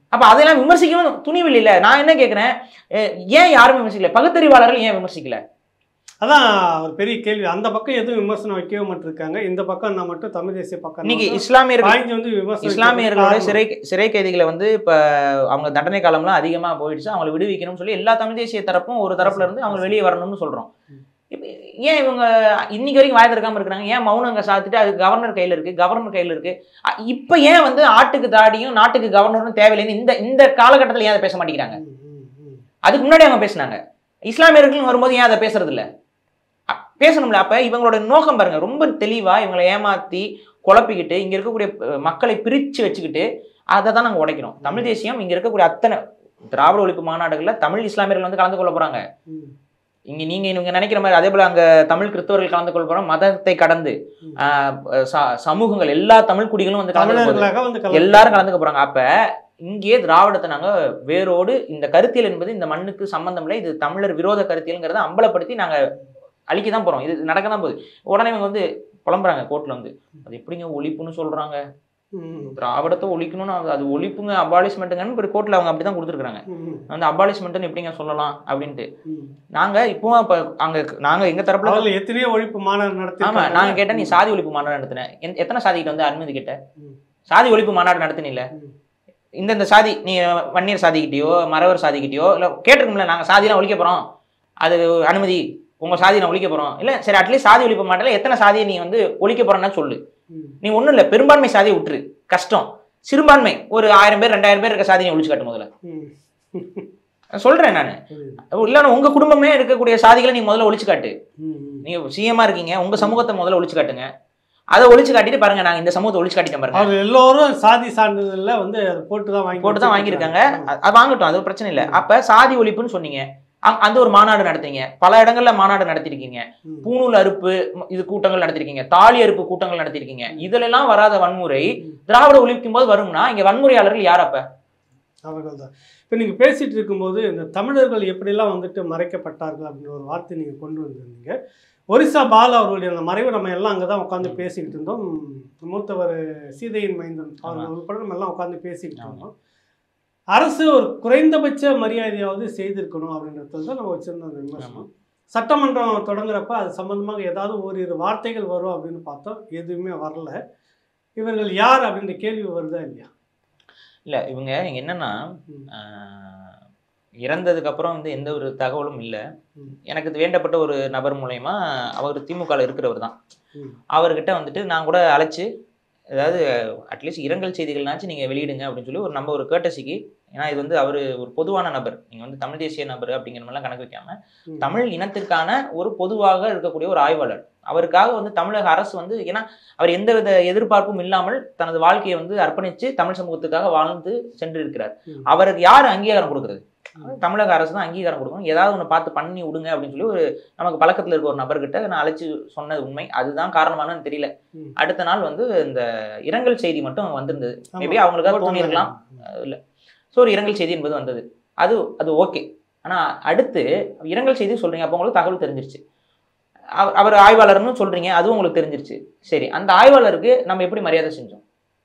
அப்ப அதெல்லாம் விமர்சிக்கவும் துணிவில் இல்ல நான் என்ன கேட்கிறேன் அஹ் ஏன் யாரும் விமர்சிக்கல பகுத்தறிவாளர்கள் ஏன் விமர்சிக்கல அதான் ஒரு பெரிய கேள்வி அந்த பக்கம் எதுவும் விமர்சனம் வைக்கவே மாட்டிருக்காங்க இந்த பக்கம் நான் மட்டும் தமிழ் தேசிய பக்கம் இன்னைக்கு மட்டும் இஸ்லாமியர்கள் பாய்ஞ்சு வந்து விமர்சனம் இஸ்லாமியர்களோட வைக்கிறதுக்கு சிறை சிறை கைதிகளை வந்து இப்ப அவங்க தண்டனை காலம்லாம் அதிகமா போயிடுச்சு அவங்களை விடுவிக்கணும்னு சொல்லி எல்லா தமிழ் தேசிய தரப்பும் ஒரு தரப்புல இருந்து அவங்க வெளியே வரணும்னு சொல்றோம் இப்ப ஏன் இவங்க இன்னைக்கு வரைக்கும் வாய் திறக்காம இருக்கிறாங்க ஏன் மௌனம் அங்க சாத்திட்டு அது கவர்னர் கையில இருக்கு கவர்னர் கையில இருக்கு அ- இப்ப ஏன் வந்து ஆட்டுக்கு தாடியும் நாட்டுக்கு கவர்னரும் தேவையில்லைன்னு இந்த இந்த காலகட்டத்துல ஏன் அதை பேச மாட்டேங்கிறாங்க ம், ம், ம். அதுக்கு முன்னாடி அவங்க பேசினாங்க இஸ்லாமியர்கள் வரும்போது ஏன் அதை பேசுறது இல்ல அ- பேசணும்ல அப்ப இவங்களோட நோக்கம் பாருங்க ரொம்ப தெளிவா இவங்களை ஏமாத்தி குழப்பிக்கிட்டு இங்க இருக்கக்கூடிய அஹ், மக்களை பிரிச்சு வச்சுக்கிட்டு அதை தான் நாங்க உடைக்கிறோம் தமிழ் தேசியம் இங்க இருக்கக்கூடிய அத்தனை திராவிட ஒழிப்பு மாநாடுகள்ல தமிழ் இஸ்லாமியர்கள் வந்து கலந்து கொள்ள போறாங்க ம், இங்க நீங்க இவங்க நினைக்கிற மாதிரி அதே போல அங்க தமிழ் கிறிஸ்தவர்கள் கலந்து கொள்ள போறோம் மதத்தை கடந்து ம். ஆஹ், ச- சமூகங்கள் எல்லா தமிழ் குடிகளும் வந்து கலந்து கொள்ள போகுது. தமிழர்களாக வந்து கலந்து- எல்லாரும் கலந்துக்க போறாங்க அப்ப இங்கேயே திராவிடத்தை நாங்க வேரோடு இந்த கருத்தியல் என்பது இந்த மண்ணுக்கு சம்பந்தம் இல்லை இது தமிழர் விரோத கருத்தியல்ங்கிறத அம்பலப்படுத்தி நாங்க அழிக்க தான் போறோம் இது நடக்க தான் போகுது உடனே இவங்க வந்து புலம்புறாங்க கோர்ட்ல வந்து அது எப்படிங்க ஒழிப்புன்னு சொல்றாங்க ம், திராவிடத்தை ஒழிக்கணும்னு அது- அது ஒழிப்புங்க அபாலிஷ்மெண்ட்டுங்கன்னு ஒரு கோர்ட்ல அவங்க அப்படிதான் கொடுத்துருக்காங்க ம், அந்த அபாலிஷ்மெண்ட்னு எப்படிங்க சொல்லலாம் அப்படின்ட்டு ம். நாங்க இப்போ இப்ப அங்க நாங்க எங்க தரப்புல அவர்கள் எத்தனையோ ஒழிப்பு மாநாடு நடத்தி ஆமா நாங்க கேட்டேன் நீ சாதி ஒழிப்பு மாநாடு நடத்தின எந்த- எத்தனை சாதிக்கிட்ட வந்து அனுமதி கேட்ட ம். சாதி ஒழிப்பு மாநாடு நடத்தினில்ல ம். இந்தந்த சாதி நீ வன்னியர் சாதிக்கிட்டயோ மறவர் சாதிக்கிட்டயோ இல்ல கேட்டிருக்கோம்ல நாங்க சாதியெல்லாம் ஒழிக்க போறோம் அது அனுமதி உங்க சாதி நான் ஒழிக்க போறோம் இல்ல சரி அட்லீஸ்ட் சாதி ஒழிப்பு மாட்டல எத்தனை சாதியை நீ வந்து ஒழிக்க போறேன்னா சொல்லு ம், நீ ஒண்ணும் இல்ல பெரும்பான்மை சாதியை விட்டுரு கஷ்டம் சிறுபான்மை ஒரு ஆயிரம் பேர் ரெண்டாயிரம் பேர் இருக்க சாதியை ஒழிச்சு காட்டு முதல்ல ம். சொல்றேன் நான் புரியுது. இல்லைன்னா உங்க குடும்பமே இருக்கக்கூடிய சாதிகளை நீ முதல்ல ஒழிச்சு காட்டு ம், ம். நீங்க சிஎம்மா இருக்கீங்க உங்க சமூகத்தை முதல்ல ஒழிச்சு காட்டுங்க அதை ஒழிச்சு காட்டிட்டு பாருங்க நாங்க இந்த சமூகத்தை ஒழிச்சு காட்டிட்டோம் பாருங்க அவர்கள் எல்லோரும் சாதி சான்றிதழ்ல வந்து அதை போட்டு தான் வாங்கி போட்டு தான் வாங்கியிருக்காங்க அது- அது வாங்கட்டும் அது ஒரு பிரச்சனை இல்லை அப்ப சாதி ஒழிப்புன்னு சொன்னீங்க அங்க- அந்த ஒரு மாநாடு நடத்துறீங்க பல இடங்கள்ல மாநாடு நடத்திருக்கீங்க ம். பூணூல் அறுப்பு ம், இது கூட்டங்கள் நடத்திருக்கீங்க தாலி அறுப்பு கூட்டங்கள் நடத்திருக்கீங்க இதுல எல்லாம் வராத வன்முறை திராவிட ஒழிக்கும் போது வரும்னா இங்க வன்முறையாளர்கள் யார் அப்ப அவர்கள் தான் இப்போ நீங்கள் பேசிட்டு இருக்கும்போது இந்த தமிழர்கள் எப்படிலாம் வந்துட்டு மறைக்கப்பட்டார்கள் அப்படின்ற ஒரு வார்த்தை நீங்கள் கொண்டு வந்திருந்தீங்க ஒரிசா பால் அவர்களுடைய அந்த மறைவு நம்ம எல்லாம் அங்கே தான் உட்காந்து ம். பேசிக்கிட்டு இருந்தோம் மூத்தவர் சீதையின் மைந்தன் அவர்கள் ஆமா. உட்பட நம்ம எல்லாம் உட்காந்து பேசிக்கிட்டு ஆமா. இருந்தோம் அரசு ஒரு குறைந்தபட்ச மரியாதையாவது செய்திருக்கணும் அப்படின்றது தான் நம்ம வச்சிருந்த அந்த விமர்சனம் சட்டமன்றம் தொடங்குறப்ப அது சம்பந்தமாக ஏதாவது ஓரிரு வார்த்தைகள் வரும் அப்படின்னு பார்த்தோம் எதுவுமே வரல இவர்கள் யார் அப்படின்ற கேள்வி வருதா இல்லையா இல்ல இவங்க இங்க என்னன்னா ம். ஆஹ், இறந்ததுக்கு அப்புறம் வந்து எந்த ஒரு தகவலும் இல்லை ம். எனக்கு இது வேண்டப்பட்ட ஒரு நபர் மூலயமா அவர் திமுகவில் இருக்கிறவர் தான் ம். அவர்கிட்ட வந்துட்டு நான் கூட அழைச்சு அதாவது அட்லீஸ்ட் இரங்கல் செய்திகள்னாச்சும் நீங்கள் வெளியிடுங்க அப்படின்னு சொல்லி ஒரு நம்ம ஒரு கேட்டசிக்கு ஏன்னா இது வந்து அவர் ஒரு பொதுவான நபர் நீங்கள் வந்து தமிழ் தேசிய நபர் அப்படிங்கிற மாதிரிலாம் கணக்கு வைக்காம ம். தமிழ் இனத்திற்கான ஒரு பொதுவாக இருக்கக்கூடிய ஒரு ஆய்வாளர் அவருக்காக வந்து தமிழக அரசு வந்து ஏன்னா அவர் எந்தவித எதிர்பார்ப்பும் இல்லாமல் தனது வாழ்க்கையை வந்து அர்ப்பணித்து தமிழ் சமூகத்துக்காக வாழ்ந்து சென்று இருக்கிறார் ம். அவருக்கு யார் அங்கீகாரம் கொடுக்குறது ம். தமிழக அரசு தான் அங்கீகாரம் கொடுக்கணும் ஏதாவது ஒன்று பார்த்து பண்ணி விடுங்க அப்படின்னு சொல்லி ஒரு நமக்கு பழக்கத்தில் இருக்க ஒரு நபர்கிட்ட நான் அழைச்சு சொன்னது உண்மை அதுதான் காரணமானு தெரியல ம். அடுத்த நாள் வந்து இந்த இரங்கல் செய்தி மட்டும் வந்திருந்தது ஆமா. மேபி அவங்களுக்காக போட்டு தோணியிருக்கலாம் இல்லை ஸோ ஒரு இரங்கல் செய்தி என்பது வந்தது அது அது ஓகே ஆனால் அடுத்து இரங்கல் செய்தி சொல்றீங்க அப்போ உங்களுக்கு தகவல் தெரிஞ்சிருச்சு அவர் அவர் ஆய்வாளர்னு சொல்றீங்க அதுவும் உங்களுக்கு தெரிஞ்சிருச்சு சரி அந்த ஆய்வாளருக்கு நம்ம எப்படி மரியாதை செஞ்சோம்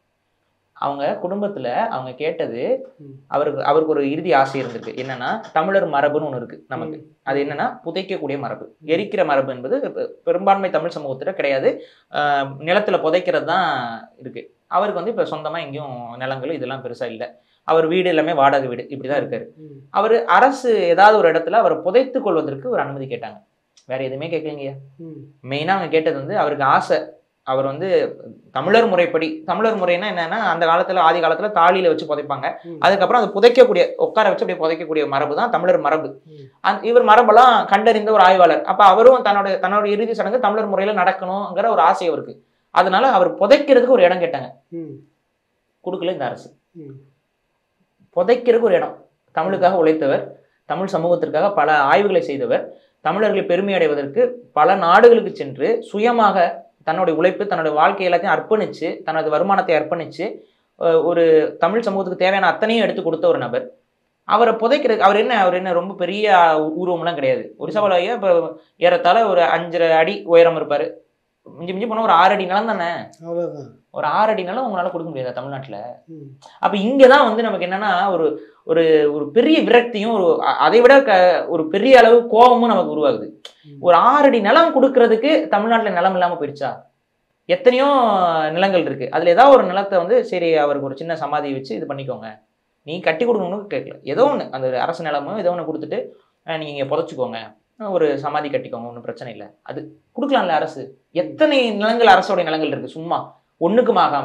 அவங்க குடும்பத்துல அவங்க கேட்டது ம். அவருக்கு அவருக்கு ஒரு இறுதி ஆசை இருந்திருக்கு என்னன்னா தமிழர் மரபுன்னு ஒன்று இருக்கு நமக்கு ம். அது என்னன்னா புதைக்கக்கூடிய மரபு எரிக்கிற மரபு என்பது பெ- பெரும்பான்மை தமிழ் சமூகத்துல கிடையாது ஆஹ் நிலத்துல புதைக்கிறது தான் இருக்கு அவருக்கு வந்து இப்ப சொந்தமா எங்கேயும் நிலங்கள் இதெல்லாம் பெருசா இல்லை அவர் வீடு எல்லாமே வாடகை வீடு இப்படிதான் இருக்காரு ம். அவர் அரசு ஏதாவது ஒரு இடத்துல அவரை புதைத்துக் கொள்வதற்கு ஒரு அனுமதி கேட்டாங்க வேற எதுவுமே கேட்கலங்கய்யா ம். மெயினா அவங்க கேட்டது வந்து அவருக்கு ஆசை அவர் வந்து தமிழர் முறைப்படி தமிழர் முறைன்னா என்னன்னா அந்த காலத்துல ஆதி காலத்துல தாலியில வச்சு புதைப்பாங்க ம். அதுக்கப்புறம் அதை புதைக்கக்கூடிய உட்கார வச்சு அப்படியே புதைக்கக்கூடிய மரபு தான் தமிழர் மரபு ம். அந்த இவர் மரபெல்லாம் கண்டறிந்த ஒரு ஆய்வாளர் அப்ப அவரும் தன்னோட தன்னோட இறுதி சடங்கு தமிழர் முறையில நடக்கணுங்கிற ஒரு ஆசை அவருக்கு அதனால அவர் புதைக்கிறதுக்கு ஒரு இடம் கேட்டாங்க ம். கொடுக்கல இந்த அரசு ம். புதைக்கிறதுக்கு ஒரு இடம் தமிழுக்காக உழைத்தவர் தமிழ் சமூகத்திற்காக பல ஆய்வுகளை செய்தவர் தமிழர்களை பெருமை அடைவதற்கு பல நாடுகளுக்கு சென்று சுயமாக தன்னுடைய உழைப்பு தன்னுடைய வாழ்க்கை எல்லாத்தையும் அர்ப்பணிச்சு தனது வருமானத்தை அர்ப்பணிச்சு அஹ், ஒரு தமிழ் சமூகத்துக்கு தேவையான அத்தனையும் எடுத்து கொடுத்த ஒரு நபர் அவரை புதைக்கிறது அவர் என்ன அவர் என்ன ரொம்ப பெரிய உருவம்லாம் கிடையாது ஒரிசாவில் இப்போ ஏறத்தாழ ஒரு அஞ்சரை அடி உயரம் இருப்பார் மிஞ்சி மிஞ்சி போனா ஒரு ஆறு அடி நிலம் தானே அவ்வளவுதான் ஒரு ஆறு அடி நிலம் உங்களால கொடுக்க முடியாதா தமிழ்நாட்டுல ம். அப்ப இங்கதான் வந்து நமக்கு என்னன்னா ஒரு ஒரு ஒரு பெரிய விரக்தியும் ஒரு அ- அதை விட க ஒரு பெரிய அளவு கோபமும் நமக்கு உருவாகுது ம். ஒரு ஆறு அடி நிலம் கொடுக்கறதுக்கு தமிழ்நாட்டுல நிலம் இல்லாம போயிடுச்சா எத்தனையோ நிலங்கள் இருக்கு அதுல ஏதாவது ஒரு நிலத்தை வந்து சரி அவருக்கு ஒரு சின்ன சமாதி வச்சு இது பண்ணிக்கோங்க நீ கட்டி கொடுக்கணும்னு கேட்கல ஏதோ ஒன்று அந்த அரசு நிலமோ ஏதோ ஒன்று கொடுத்துட்டு அஹ், நீங்க இங்க புதைச்சிக்கோங்க அஹ், ஒரு சமாதி கட்டிக்கோங்க ஒன்றும் பிரச்சனை இல்லை அது கொடுக்கலாம்ல அரசு எத்தனை நிலங்கள் அரசோட நிலங்கள் இருக்கு சும்மா ஒண்ணுக்கும் ஆகாம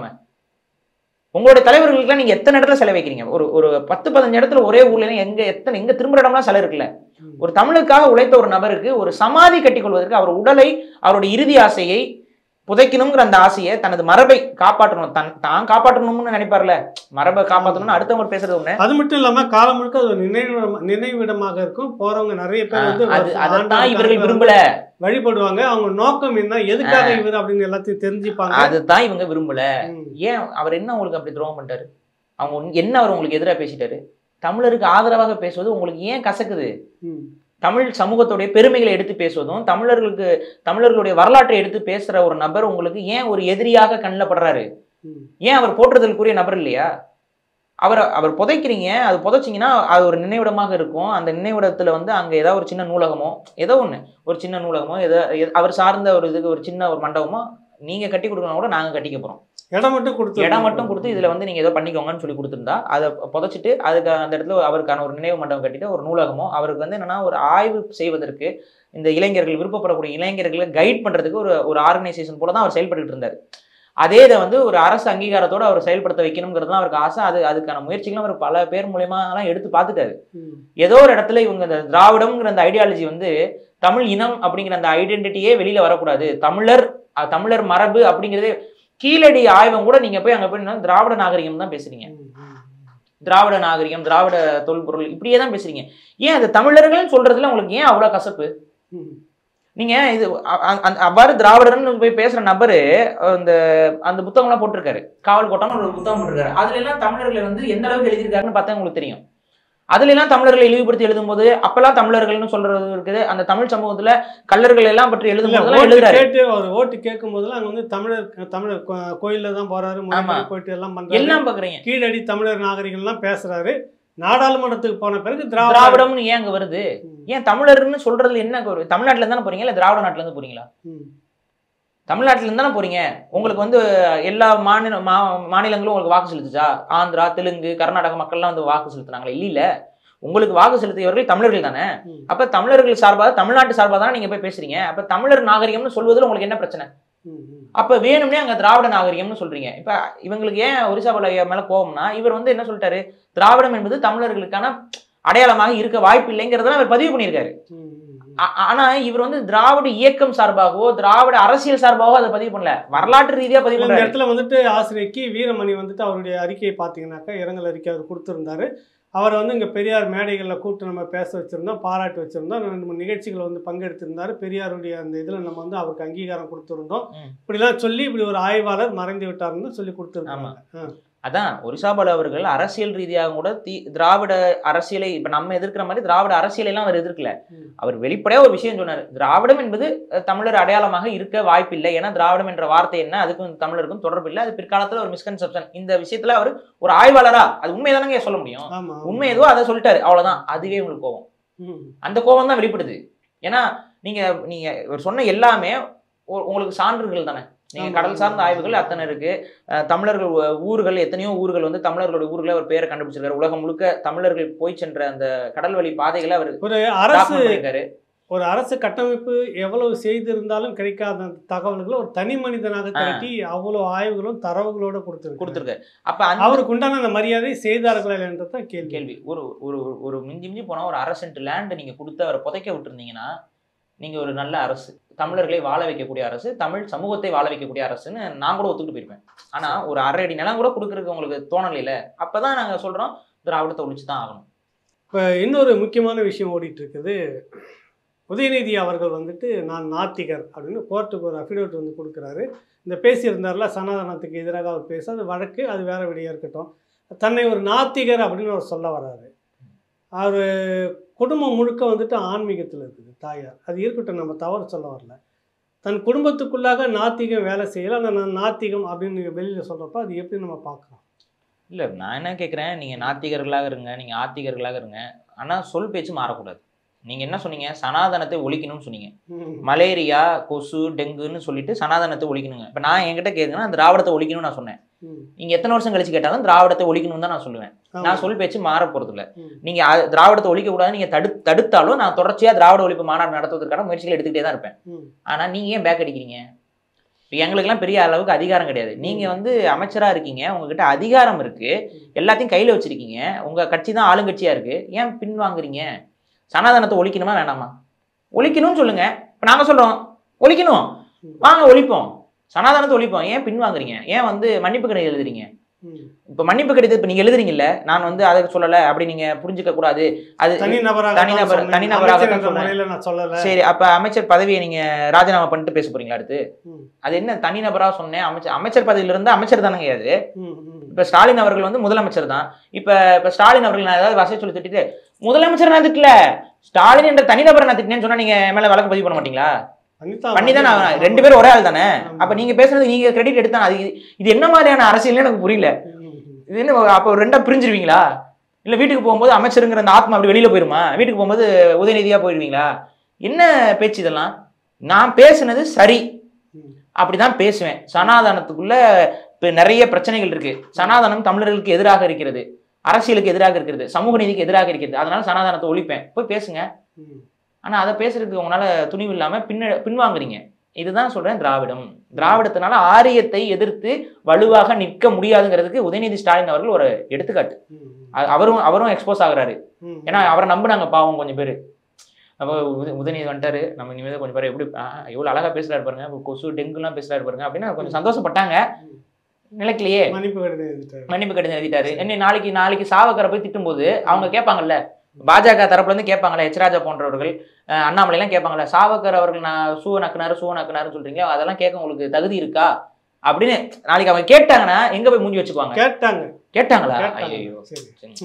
உங்களுடைய தலைவர்களுக்குலாம் நீங்க எத்தனை இடத்துல செலவைக்கிறீங்க ஒரு ஒரு பத்து பதினஞ்சு இடத்துல ஒரே ஊர்ல எங்க எத்தனை எங்க திரும்புற இடம்லாம் செலவு இருக்குல்ல ம். ஒரு தமிழுக்காக உழைத்த ஒரு நபருக்கு ஒரு சமாதி கட்டிக்கொள்வதற்கு அவர் உடலை அவருடைய இறுதி ஆசையை புதைக்கணுங்கிற அந்த ஆசையை தனது மரபை காப்பாற்றணும் தன் தான் காப்பாற்றணும்னு நினைப்பார்ல மரபை காப்பாற்றணும்னு அடுத்தவங்க பேசுறது ஒண்ணு அது மட்டும் இல்லாம காலம் முழுக்க அது ஒரு நினைவிடம் நினைவிடமாக இருக்கும் போறவங்க நிறைய பேர் வந்து அது வருஷம் அதைத்தான் ஆண்டு இவர்கள் கணக்குல விரும்பல வழிபடுவாங்க அவங்க நோக்கம் என்ன எதுக்காக இவர் அப்படின்னு எல்லாத்தையும் தெரிஞ்சுப்பாங்க அதுதான் இவங்க விரும்பல ம். ஏன் அவர் என்ன உங்களுக்கு அப்படி துரோகம் பண்ணிட்டாரு அவங்க உங்க- என்ன அவர் உங்களுக்கு எதிராக பேசிட்டாரு தமிழருக்கு ஆதரவாக பேசுவது உங்களுக்கு ஏன் கசக்குது ம். தமிழ் சமூகத்துடைய பெருமைகளை எடுத்து பேசுவதும் தமிழர்களுக்கு தமிழர்களுடைய வரலாற்றை எடுத்து பேசுற ஒரு நபர் உங்களுக்கு ஏன் ஒரு எதிரியாக கண்ணில் படுறாரு ம். ஏன் அவர் போற்றுதலுக்குரிய நபர் இல்லையா அவர் அவர் புதைக்கிறீங்க அது புதைச்சிங்கன்னா அது ஒரு நினைவிடமாக இருக்கும் அந்த நினைவிடத்துல வந்து அங்க ஏதாவது ஒரு சின்ன நூலகமோ ஏதோ ஒண்ணு ஒரு சின்ன நூலகமோ ஏதோ எ- அவர் சார்ந்த ஒரு இதுக்கு ஒரு சின்ன ஒரு மண்டபமோ நீங்க கட்டி கொடுக்கணும் கூட நாங்க கட்டிக்க போறோம் இடம் மட்டும் கொடுத்து இடம் மட்டும் கொடுத்து இதுல வந்து நீங்க ஏதோ பண்ணிக்கோங்கன்னு சொல்லி கொடுத்துருந்தா அதை புதைச்சிட்டு அதுக்கு அந்த இடத்துல அவருக்கான ஒரு நினைவு மண்டபம் கட்டிட்டு ஒரு நூலகமோ அவருக்கு வந்து என்னன்னா ஒரு ஆய்வு செய்வதற்கு இந்த இளைஞர்கள் விருப்பப்படக்கூடிய இளைஞர்களை கைட் பண்றதுக்கு ஒரு ஒரு ஆர்கனைசேஷன் போல தான் அவர் செயல்பட்டு இருந்தார் அதே இதை வந்து ஒரு அரசு அங்கீகாரத்தோட அவர் செயல்படுத்த வைக்கணுங்கிறது தான் அவருக்கு ஆசை அது அதுக்கான முயற்சிகளும் அவர் பல பேர் மூலியமா எல்லாம் எடுத்து பார்த்துட்டாரு ம். ஏதோ ஒரு இடத்துல இவங்க இந்த திராவிடம்ங்கிற அந்த ஐடியாலஜி வந்து தமிழ் இனம் அப்படிங்கிற அந்த ஐடென்டிட்டியே வெளியில வரக்கூடாது தமிழர் அஹ், தமிழர் மரபு அப்படிங்கிறதே கீழடி ஆய்வம் கூட நீங்க போய் அங்க போய் நின்னா திராவிட நாகரிகம் தான் பேசுறீங்க ம். ம். திராவிட நாகரிகம் திராவிட தொல்பொருள் இப்படியே தான் பேசுறீங்க ஏன் அது தமிழர்கள் சொல்றதுல உங்களுக்கு ஏன் அவ்வளவு கசப்பு ம். நீங்க இது அ- அ- அந்த- அவ்வாறு திராவிடர்னு போய் பேசுற நபரு அந்த அந்த புத்தகம்லாம் போட்டிருக்காரு காவல் கோட்டம்னு ஒரு புத்தகம் போட்டிருக்காரு அதுல எல்லாம் தமிழர்களை வந்து எந்த அளவுக்கு எழுதியிருக்காருன்னு பார்த்தா உங்களுக்கு தெரியும் அதுல எல்லாம் தமிழர்களை இழிவுபடுத்தி எழுதும்போது அப்பெல்லாம் தமிழர்கள்னு சொல்றது இருக்குது அந்த தமிழ் சமூகத்துல கல்லர்கள் எல்லாம் பற்றி எழுதும் இல்ல, போதெல்லாம் ஓட்டு எழுதுறாரு கேட்டு அவர் ஓட்டு கேட்கும் போதெல்லாம் அங்க வந்து தமிழர் தமிழர் கோ- கோயில்ல தான் போறாரு முன்னாடி ஆமா. போயிட்டு எல்லாம் பண்றாரு எல்லாம் பாக்குறீங்க கீழடி தமிழர் நாகரிகம் எல்லாம் பேசுறாரு நாடாளுமன்றத்துக்கு போன பிறகு திராவிட திராவிடம்னு ஏன் அங்க வருது ம். ஏன் தமிழர்னு சொல்றதுல என்ன ஒரு தமிழ்நாட்டுல இருந்து தானே போறீங்க இல்ல திராவிட நாட்டுல இருந்து போறீங்களா ம். தமிழ்நாட்டுல இருந்து தானே போறீங்க உங்களுக்கு வந்து எல்லா மாநில மா மாநிலங்களும் உங்களுக்கு வாக்கு செலுத்துச்சா ஆந்திரா தெலுங்கு கர்நாடக மக்கள்லாம் வந்து வாக்கு செலுத்துனாங்களா இல்ல இல்ல உங்களுக்கு வாக்கு செலுத்தியவர்கள் தமிழர்கள் தானே ம். அப்ப தமிழர்கள் சார்பாக தமிழ்நாட்டு சார்பாக தானே நீங்க போய் பேசுறீங்க அப்ப தமிழர் நாகரிகம்னு சொல்வதில் உங்களுக்கு என்ன பிரச்சனை ம். ம். அப்ப வேணும்னே அங்க திராவிட நாகரிகம்னு சொல்றீங்க இப்ப இவங்களுக்கு ஏன் ஒரிசா பால ஐயா மேல கோவம்னா இவர் வந்து என்ன சொல்லிட்டாரு திராவிடம் என்பது தமிழர்களுக்கான அடையாளமாக இருக்க வாய்ப்பு இல்லைங்கிறத அவர் பதிவு பண்ணியிருக்காரு ம். ம். ஆ- ஆனா இவர் வந்து திராவிட இயக்கம் சார்பாகவோ திராவிட அரசியல் சார்பாகவோ அதை பதிவு பண்ணல வரலாற்று ரீதியா பதிவு இந்த பண்றாரு இடத்துல வந்துட்டு ஆசிரியர் கி வீரமணி வந்துட்டு அவருடைய அறிக்கையை பார்த்தீங்கன்னாக்கா இரங்கல் அறிக்கை அவர் கொடுத்துருந்தாரு அவரை வந்து இங்கே பெரியார் மேடைகளில் கூப்பிட்டு நம்ம பேச வச்சுருந்தோம் பாராட்டி வச்சுருந்தோம் ரெண்டு மூணு நிகழ்ச்சிகள் வந்து பங்கெடுத்திருந்தார் பெரியாருடைய அந்த இதில் நம்ம வந்து அவருக்கு அங்கீகாரம் கொடுத்துருந்தோம் ம். இப்படிலாம் சொல்லி இப்படி ஒரு ஆய்வாளர் மறைந்து விட்டாருன்னு சொல்லி கொடுத்துருக்காங்க ஆ. அதான் ஒரிசாபால் அவர்கள் அரசியல் ரீதியாக கூட தி திராவிட அரசியலை இப்ப நம்ம எதிர்க்கிற மாதிரி திராவிட அரசியலை எல்லாம் அவர் எதிர்க்கல ம். அவர் வெளிப்படையா ஒரு விஷயம் சொன்னார் திராவிடம் என்பது அஹ், தமிழர் அடையாளமாக இருக்க வாய்ப்பில்லை ஏன்னா திராவிடம் என்ற வார்த்தை என்ன அதுக்கும் இந்த தமிழருக்கும் தொடர்பு இல்லை அது பிற்காலத்துல ஒரு மிஸ்கன்செப்ஷன் இந்த விஷயத்துல அவர் ஒரு ஆய்வாளரா அது உண்மைதானங்க சொல்ல முடியும் ஆமா உண்மை எதுவோ அதை சொல்லிட்டாரு அவ்வளவுதான் அதுவே உங்களுக்கு கோவம் ம். அந்த கோபம் தான் வெளிப்படுது ஏன்னா நீங்க நீங்க இவர் சொன்ன எல்லாமே உ- உங்களுக்கு சான்றுகள் தானே நீங்க ஆமா, கடல் சார்ந்த ஆமா. ஆய்வுகள் அத்தனை இருக்கு அஹ் தமிழர்கள் ஊ- ஊர்கள் எத்தனையோ ஊர்கள் வந்து தமிழர்களுடைய ஊர்களை அவர் பேரை கண்டுபிடிச்சிருக்காரு உலகம் முழுக்க தமிழர்கள் போய் சென்ற அந்த கடல் வழி பாதைகளை அவர் ஒரு அரசு document பண்ணியிருக்காரு ஒரு அரசு கட்டமைப்பு எவ்வளவு செய்திருந்தாலும் கிடைக்காத அந்த தகவல்களை ஒரு தனி மனிதனாக திரட்டி அவ்வளவு ஆய்வுகளும் தரவுகளோட கொடுத்துருக்கு கொடுத்துருக்காரு அப்ப அந்த அவருக்கு உண்டான அந்த மரியாதை செய்தார்களா என்றதான் கேள்வி கேள்வி ஒரு ஒரு ஒரு- ஒரு மிஞ்சி மிஞ்சி போனா ஒரு அரசன்ட்டு லேண்ட் நீங்க கொடுத்து அவரை புதைக்க விட்டுருந்தீங்கன்னா நீங்க ஒரு நல்ல அரசு தமிழர்களை வாழ வைக்கக்கூடிய அரசு தமிழ் சமூகத்தை வாழ வைக்கக்கூடிய அரசுன்னு நான் கூட ஒத்துக்கிட்டு போயிருப்பேன் ஆனா ஒரு அரை அடி நிலம் கூட கொடுக்கறதுக்கு உங்களுக்கு தோணலையில அப்பதான் நாங்க சொல்றோம் திராவிடத்தை ஒழிச்சு தான் ஆகணும் இப்போ இன்னொரு முக்கியமான விஷயம் ஓடிட்டு இருக்குது உதயநிதி அவர்கள் வந்துட்டு நான் நாத்திகர் அப்படின்னு கோர்ட்டுக்கு ஒரு அஃபிடவிட் வந்து கொடுக்குறாரு இந்த பேசியிருந்தார்ல சனாதனத்துக்கு எதிராக அவர் பேச அது வழக்கு அது வேற விடையாக இருக்கட்டும் தன்னை ஒரு நாத்திகர் அப்படின்னு அவர் சொல்ல வராரு அவர் குடும்பம் முழுக்க வந்துட்டு ஆன்மீகத்தில் இருக்குது தாயார் அது இருக்கட்டும் நம்ம தவறு சொல்ல வரல தன் குடும்பத்துக்குள்ளாக நாத்திகம் வேலை செய்யல அந்த நான் நாத்திகம் அப்படின்னு நீங்க வெளியில சொல்றப்ப அது எப்படி நம்ம பார்க்கலாம் இல்ல நான் என்ன கேட்குறேன் நீங்க நாத்திகர்களாக இருங்க நீங்க ஆத்திகர்களாக இருங்க ஆனா சொல் பேச்சு மாறக்கூடாது நீங்க என்ன சொன்னீங்க சனாதனத்தை ஒழிக்கணும்னு சொன்னீங்க ம். மலேரியா கொசு டெங்குன்னு சொல்லிட்டு சனாதனத்தை ஒழிக்கணுங்க இப்போ நான் என்கிட்ட கேட்குறேன் திராவிடத்தை ஒழிக்கணும்னு நான் சொன்னேன் ம். நீங்க எத்தனை வருஷம் கழிச்சு கேட்டாலும் திராவிடத்தை ஒழிக்கணும்னு தான் நான் சொல்லுவேன் ஆமா. நான் சொல் பேச்சு மாற போறது இல்ல ம். நீங்க அ- திராவிடத்தை ஒழிக்க கூடாது நீங்க தடு தடுத்தாலும் நான் தொடர்ச்சியா திராவிட ஒழிப்பு மாநாடு நடத்துவதற்கான முயற்சிகள் எடுத்துக்கிட்டே தான் இருப்பேன் ம். ஆனா நீங்க ஏன் பேக் அடிக்கிறீங்க இப்போ எங்களுக்கெல்லாம் பெரிய அளவுக்கு அதிகாரம் கிடையாது நீங்க வந்து அமைச்சரா இருக்கீங்க உங்ககிட்ட அதிகாரம் இருக்கு எல்லாத்தையும் கையில வச்சிருக்கீங்க உங்க கட்சி தான் ஆளுங்கட்சியா இருக்கு ஏன் பின்வாங்குறீங்க சனாதனத்தை ஒழிக்கணுமா வேணாமா ஒழிக்கணும்னு சொல்லுங்க இப்போ நாங்க சொல்றோம் ஒழிக்கணும் வாங்க ஒழிப்போம் சனாதனத்தை ஒழிப்போம் ஏன் பின்வாங்குறீங்க ஏன் வந்து மன்னிப்பு கடிதம் எழுதுறீங்க ம். இப்போ மன்னிப்பு கடிதம் இப்போ நீங்க எழுதுறீங்கல்ல நான் வந்து அதை சொல்லலை அப்படி நீங்க புரிஞ்சுக்க கூடாது அது தனிநபராக தனிநபர்- தான் சொன்னேன். தனிநபராக அமைச்சர் தான் என்ற சொன்னேன். முறையில நான் சொல்லல சரி அப்ப அமைச்சர் பதவியை நீங்க ராஜினாமா பண்ணிட்டு பேச போறீங்களா அடுத்து ம். அது என்ன தனிநபரா சொன்னேன் அமைச்சர் அமைச்சர் பதவியில இருந்து அமைச்சர் தானங்க அது ம், ம். இப்ப ஸ்டாலின் அவர்கள் வந்து முதலமைச்சர் தான் இப்ப இப்ப ஸ்டாலின் அவர்கள் நான் ஏதாவது வசதி சொல்லி திட்டிட்டு முதலமைச்சர் நான் திட்டல ஸ்டாலின் என்ற தனிநபரை நான் திட்டினேன்னு சொன்னா நீங்க என் மேல வழக்கு பதிவு பண்ண மாட்டீங்களா பண்ணித்தான் பண்ணி தானே ஆகணும். ஆகணும். ரெண்டு பேரும் ஒரே ஆள் தானே ஆமா. அப்ப நீங்க பேசுறது நீங்க கிரெடிட் எடுத்தானே அது இது- இது என்ன மாதிரியான அரசியல்னு எனக்கு புரியல ம், ம். இது என்ன அப்போ ரெண்டா பிரிஞ்சிருவீங்களா இல்ல வீட்டுக்கு போகும்போது அமைச்சருங்கிற அந்த ஆத்மா அப்படி வெளியில போயிருமா வீட்டுக்கு போகும்போது உதயநிதியா போயிடுவீங்களா என்ன பேச்சு இதெல்லாம் நான் பேசுனது சரி ம். அப்படிதான் பேசுவேன் சனாதனத்துக்குள்ள இப்ப நிறைய பிரச்சனைகள் இருக்கு சனாதனம் தமிழர்களுக்கு எதிராக இருக்கிறது அரசியலுக்கு எதிராக இருக்கிறது சமூக நீதிக்கு எதிராக இருக்கிறது அதனால சனாதனத்தை ஒழிப்பேன் போய் பேசுங்க ம். ஆனா அதை பேசுறதுக்கு உங்களால துணிவு இல்லாம பின்ன பின்வாங்குறீங்க இதுதான் சொல்றேன் திராவிடம் திராவிடத்தினால ஆரியத்தை எதிர்த்து வலுவாக நிற்க முடியாதுங்கிறதுக்கு உதயநிதி ஸ்டாலின் அவர்கள் ஒரு எடுத்துக்காட்டு ம், ம். அ- அவரும் அவரும் எக்ஸ்போஸ் ஆகுறாரு ம். ஏன்னா அவரை நம்புனாங்க பாவம் கொஞ்சம் பேர் அப்போ உத உதயநிதி வந்துட்டாரு நம்ம இனிமேல் கொஞ்சம் பேர் எப்படி ஆ, எவ்வளவு அழகா பேசுறாரு பாருங்க இப்போ கொசு டெங்குலாம் பேசுறாரு பாருங்க அப்படின்னு கொஞ்சம் சந்தோஷப்பட்டாங்க நிலைக்கலையே மன்னிப்பு கடிதம் எழுதிட்டாரு மன்னிப்பு கடிதம் எழுதிட்டாரு என்ன நாளைக்கு நாளைக்கு சாவக்கரை போய் திட்டும்போது அவங்க கேட்பாங்கல்ல பாஜக தரப்புல இருந்து கேட்பாங்கல்ல எச்ராஜா போன்றவர்கள் அஹ், அண்ணாமலை எல்லாம் கேட்பாங்கல்ல சாவக்கர் அவர்கள் நான் சூவ நக்குனாரு சூவ நக்குனாருன்னு சொல்றீங்க அதெல்லாம் கேட்க உங்களுக்கு தகுதி இருக்கா அப்படின்னு நாளைக்கு அவங்க கேட்டாங்கன்னா எங்க போய் மூஞ்சி வச்சுக்குவாங்க கேட்டாங்க கேட்டாங்களா கேட்டாங்க. ஐயோ சரி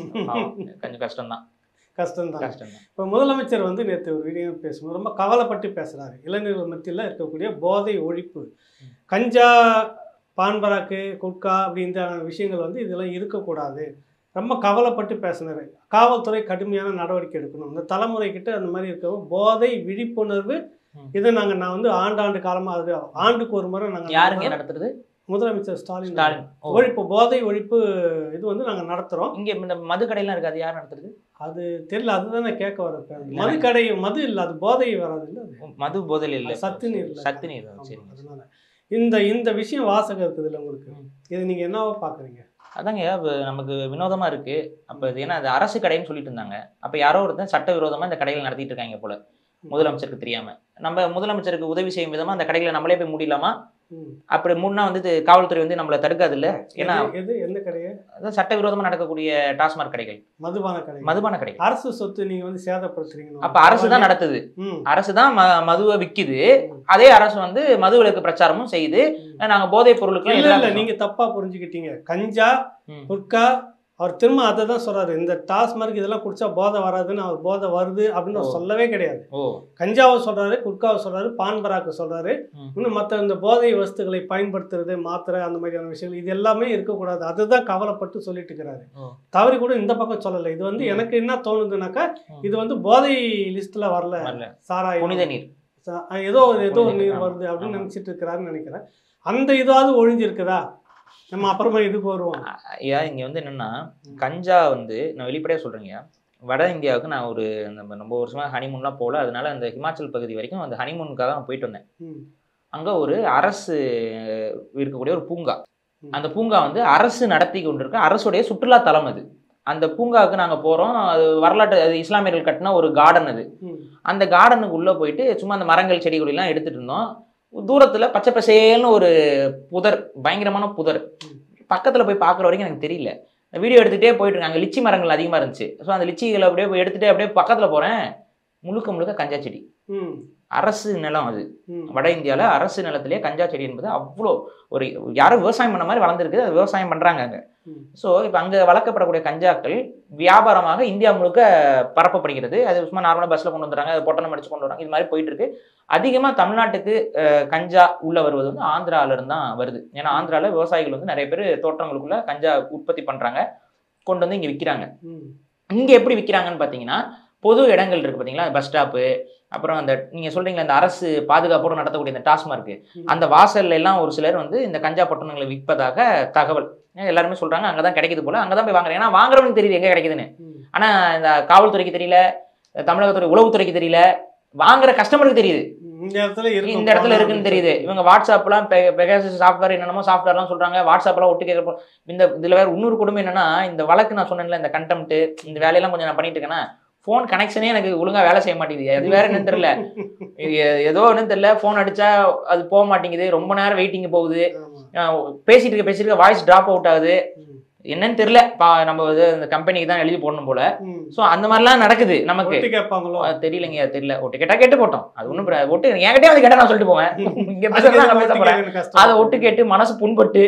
கொஞ்சம் கஷ்டம்தான் கஷ்டம்தான் கஷ்டம்தான் இப்போ முதலமைச்சர் வந்து நேற்று ஒரு வீடியோ பேசும்போது ரொம்ப கவலைப்பட்டு பேசுறாரு இளைஞர்கள் மத்தியில் இருக்கக்கூடிய போதை ஒழிப்பு கஞ்சா பான்பராக்கு குட்கா அப்படின்ற விஷயங்கள் வந்து இதெல்லாம் இருக்கக்கூடாது ரொம்ப கவலைப்பட்டு பேசினாரு காவல்துறை கடுமையான நடவடிக்கை எடுக்கணும் இந்த தலைமுறைக்கிட்ட அந்த மாதிரி இருக்க போதை விழிப்புணர்வு ம். இதை நாங்கள் நான் வந்து ஆண்டாண்டு காலமாக அது ஆண்டுக்கு ஒரு முறை யாருங்க நாங்கள் நடத்துறது முதலமைச்சர் ஸ்டாலின் ஸ்டாலின் ஓ. ஒழிப்பு போதை ஒழிப்பு இது வந்து நாங்கள் நடத்துகிறோம் இங்க இந்த மது கடையெல்லாம் இருக்காது யார் நடத்துறது அது தெரியல அதுதான் நான் கேட்க வரேன் மது கடை மது இல்லை அது போதை வராது இல்லை அது மது போதையில் இல்ல அது சத்து நீர் இல்ல. சத்து நீர் ஆமா, சரிங்க அதனால இந்த இந்த விஷயம் வாசகம் இருக்குது இல்லை உங்களுக்கு ம். இது நீங்க என்னவா பாக்குறீங்க அதாங்க இப்ப நமக்கு வினோதமா இருக்கு அப்ப இது ஏன்னா அது அரசு கடைன்னு சொல்லிட்டு இருந்தாங்க அப்ப யாரோ ஒருத்தன் சட்டவிரோதமா இந்த கடைகளை நடத்திட்டு இருக்காங்க போல முதலமைச்சருக்கு தெரியாம நம்ம முதலமைச்சருக்கு உதவி செய்யும் விதமா அந்த கடைகளை நம்மளே போய் மூடிடலாமா ம். அப்படி மூடினா வந்து இது காவல்துறை வந்து நம்மள தடுக்காது இல்ல ஏன்னா எது- எது எந்த கடையை அதான் சட்டவிரோதமா நடக்கக்கூடிய டாஸ்மாக் கடைகள் மதுபான கடை மதுபான கடைகள் அரசு சொத்து நீங்க வந்து சேதப்படுத்துறீங்க அப்ப அரசு தான் நடத்துது ம் அரசு தான் ம- மதுவை விக்குது அதே அரசு வந்து மது விலக்கு பிரச்சாரமும் செய்யுது நாங்க போதைப் பொருளுக்கு இல்ல இல்ல நீங்க தப்பா புரிஞ்சுக்கிட்டீங்க கஞ்சா ம். குட்கா அவர் திரும்ப அதை தான் சொல்றாரு இந்த டாஸ்மார்க் இதெல்லாம் குடிச்சா போதை வராதுன்னு அவர் போதை வருது அப்படின்னு அவர் ஓ. சொல்லவே கிடையாது ஓ கஞ்சாவை சொல்றாரு குட்காவை சொல்றாரு பான் பராக்கு சொல்றாரு ம். இன்னும் மற்ற இந்த போதை வஸ்துக்களை பயன்படுத்துறது மாத்திரை அந்த மாதிரியான விஷயங்கள் இது எல்லாமே இருக்கக்கூடாது அதுதான் கவலைப்பட்டு சொல்லிட்டு இருக்கிறாரு ஓ. தவறி கூட இந்த பக்கம் சொல்லலை இது வந்து ம். எனக்கு என்ன தோணுதுனாக்கா ம். இது வந்து போதை லிஸ்ட்ல வரல வரல. சாராயம் புனித நீர் சா- ஏதோ ஒரு ஏதோ ஒரு புனித நீர் நீர், வருது அப்படின்னு ஆமா. நினைச்சிட்டு இருக்கிறாருன்னு நினைக்கிறேன் அந்த இதாவது ஒழிஞ்சிருக்குதா நம்ம அப்புறமா இதுக்கு வருவோம் ஐயா இங்க வந்து என்னன்னா கஞ்சா வந்து நான் வெளிப்படையா சொல்றேங்க வட இந்தியாவுக்கு நான் ஒரு நம்ம ரொம்ப வருஷமா ஹனிமூன்லாம் போகல அதனால அந்த ஹிமாச்சல் பகுதி வரைக்கும் அந்த ஹனிமூனுக்காக நான் போயிட்டு வந்தேன் ம். அங்க ஒரு அரசு இருக்கக்கூடிய ஒரு பூங்கா ம். அந்த பூங்கா வந்து அரசு நடத்தி கொண்டிருக்க அரசுடைய சுற்றுலா தலம் அது அந்த பூங்காவுக்கு நாங்க போறோம் அது வரலாற்று அது இஸ்லாமியர்கள் கட்டின ஒரு கார்டன் அது ம். அந்த கார்டனுக்கு உள்ள போயிட்டு சும்மா அந்த மரங்கள் செடி கொடி எல்லாம் எடுத்துட்டு இருந்தோம் தூரத்துல பச்சை பசேல்னு ஒரு புதர் பயங்கரமான புதர் பக்கத்துல போய் பார்க்குற வரைக்கும் எனக்கு தெரியல வீடியோ எடுத்துகிட்டே போயிட்டு இருக்காங்க லிச்சி மரங்கள் அதிகமா இருந்துச்சு ஸோ அந்த லிச்சிகளை அப்படியே போய் எடுத்துட்டு அப்படியே பக்கத்துல போறேன் முழுக்க முழுக்க கஞ்சா செடி ம் அரசு நிலம் அது ம் வட இந்தியாவில் அரசு நிலத்திலே கஞ்சா செடி என்பது அவ்வளோ ஒரு யாரும் விவசாயம் பண்ண மாதிரி வளர்ந்துருக்கு அது விவசாயம் பண்ணுறாங்க அங்கே ம். ஸோ இப்போ அங்கே வளர்க்கப்படக்கூடிய கஞ்சாக்கள் வியாபாரமாக இந்தியா முழுக்க பரப்பப்படுகிறது அது சும்மா நார்மலாக பஸ்ஸில் கொண்டு வந்துடுறாங்க அது பொட்டணம் அடிச்சு கொண்டு வராங்க இது மாதிரி போயிட்டு இருக்கு அதிகமாக தமிழ்நாட்டுக்கு அஹ், கஞ்சா உள்ள வருவது வந்து ஆந்திரால இருந்து தான் வருது ஏன்னா ஆந்திரால விவசாயிகள் வந்து நிறைய பேர் தோட்டங்களுக்குள்ள கஞ்சா உற்பத்தி பண்ணுறாங்க கொண்டு வந்து இங்கே விற்கிறாங்க ம் இங்கே எப்படி விற்கிறாங்கன்னு பார்த்தீங்கன்னா பொது இடங்கள் இருக்குது பார்த்தீங்களா பஸ் ஸ்டாப்பு அப்புறம் அந்த நீங்கள் சொல்கிறீங்களா இந்த அரசு பாதுகாப்போடு நடத்தக்கூடிய இந்த டாஸ்மார்க் ம். அந்த வாசல்ல எல்லாம் ஒரு சிலர் வந்து இந்த கஞ்சா பொட்டணங்களை விற்பதாக தகவல் ஏன் எல்லாருமே சொல்கிறாங்க அங்கே தான் கிடைக்குது போல அங்கே தான் போய் வாங்குறேன் ஏன்னா வாங்குறவனுக்கு தெரியுது எங்கே கிடைக்குதுன்னு ம் ஆனால் இந்த காவல்துறைக்கு தெரியல தமிழகத்துறை உளவுத்துறைக்கு தெரியல வாங்குற கஸ்டமருக்கு தெரியுது இந்த இடத்துல இருக்கு இந்த இடத்துல இருக்குன்னு தெரியுது இவங்க வாட்ஸ்அப்லாம் பெகாசஸ் சாஃப்ட்வேர் என்னென்னமோ சாஃப்ட்வேர்லாம் சொல்றாங்க வாட்ஸ்அப்லாம் ஒட்டு கேட்க இந்த இதுல வேற இன்னொரு கொடுமை என்னன்னா இந்த வழக்கு நான் சொன்னேன்ல இந்த கண்டெம்ட் இந்த வேலையெல்லாம் கொஞ்சம் நான் பண்ணிட்டு இருக்கேன்னா ஃபோன் கனெக்ஷனே எனக்கு ஒழுங்கா வேலை செய்ய மாட்டேங்குது அது வேற என்னன்னு தெரியல இது எ- ஏதோ என்னன்னு தெரியல ஃபோன் அடிச்சா அது போக மாட்டேங்குது ரொம்ப நேரம் வெயிட்டிங் போகுது ஆமா. அஹ் பேசிட்டு இருக்க பேசிட்டு இருக்க வாய்ஸ் டிராப் அவுட் ஆகுது ம். என்னன்னு தெரியல பா நம்ம இது இந்த கம்பெனிக்கு தான் எழுதி போடணும் போல ம். ஸோ அந்த மாதிரிலாம் நடக்குது நமக்கு ஒட்டு கேட்பாங்களோ அது தெரியலங்க அது தெரியல ஒட்டு கேட்டா கேட்டு போட்டோம் அது ஒன்றும் ஒட்டு என்கிட்டயே வந்து கேட்டா நான் சொல்லிட்டு போவேன் இங்க அதுக்கு பேசுறதா நான் எதுக்கு பேச ஒட்டு போறேன் கேட்கணும் கஷ்டம்? அதை ஒட்டு கேட்டு மனசு புண்பட்டு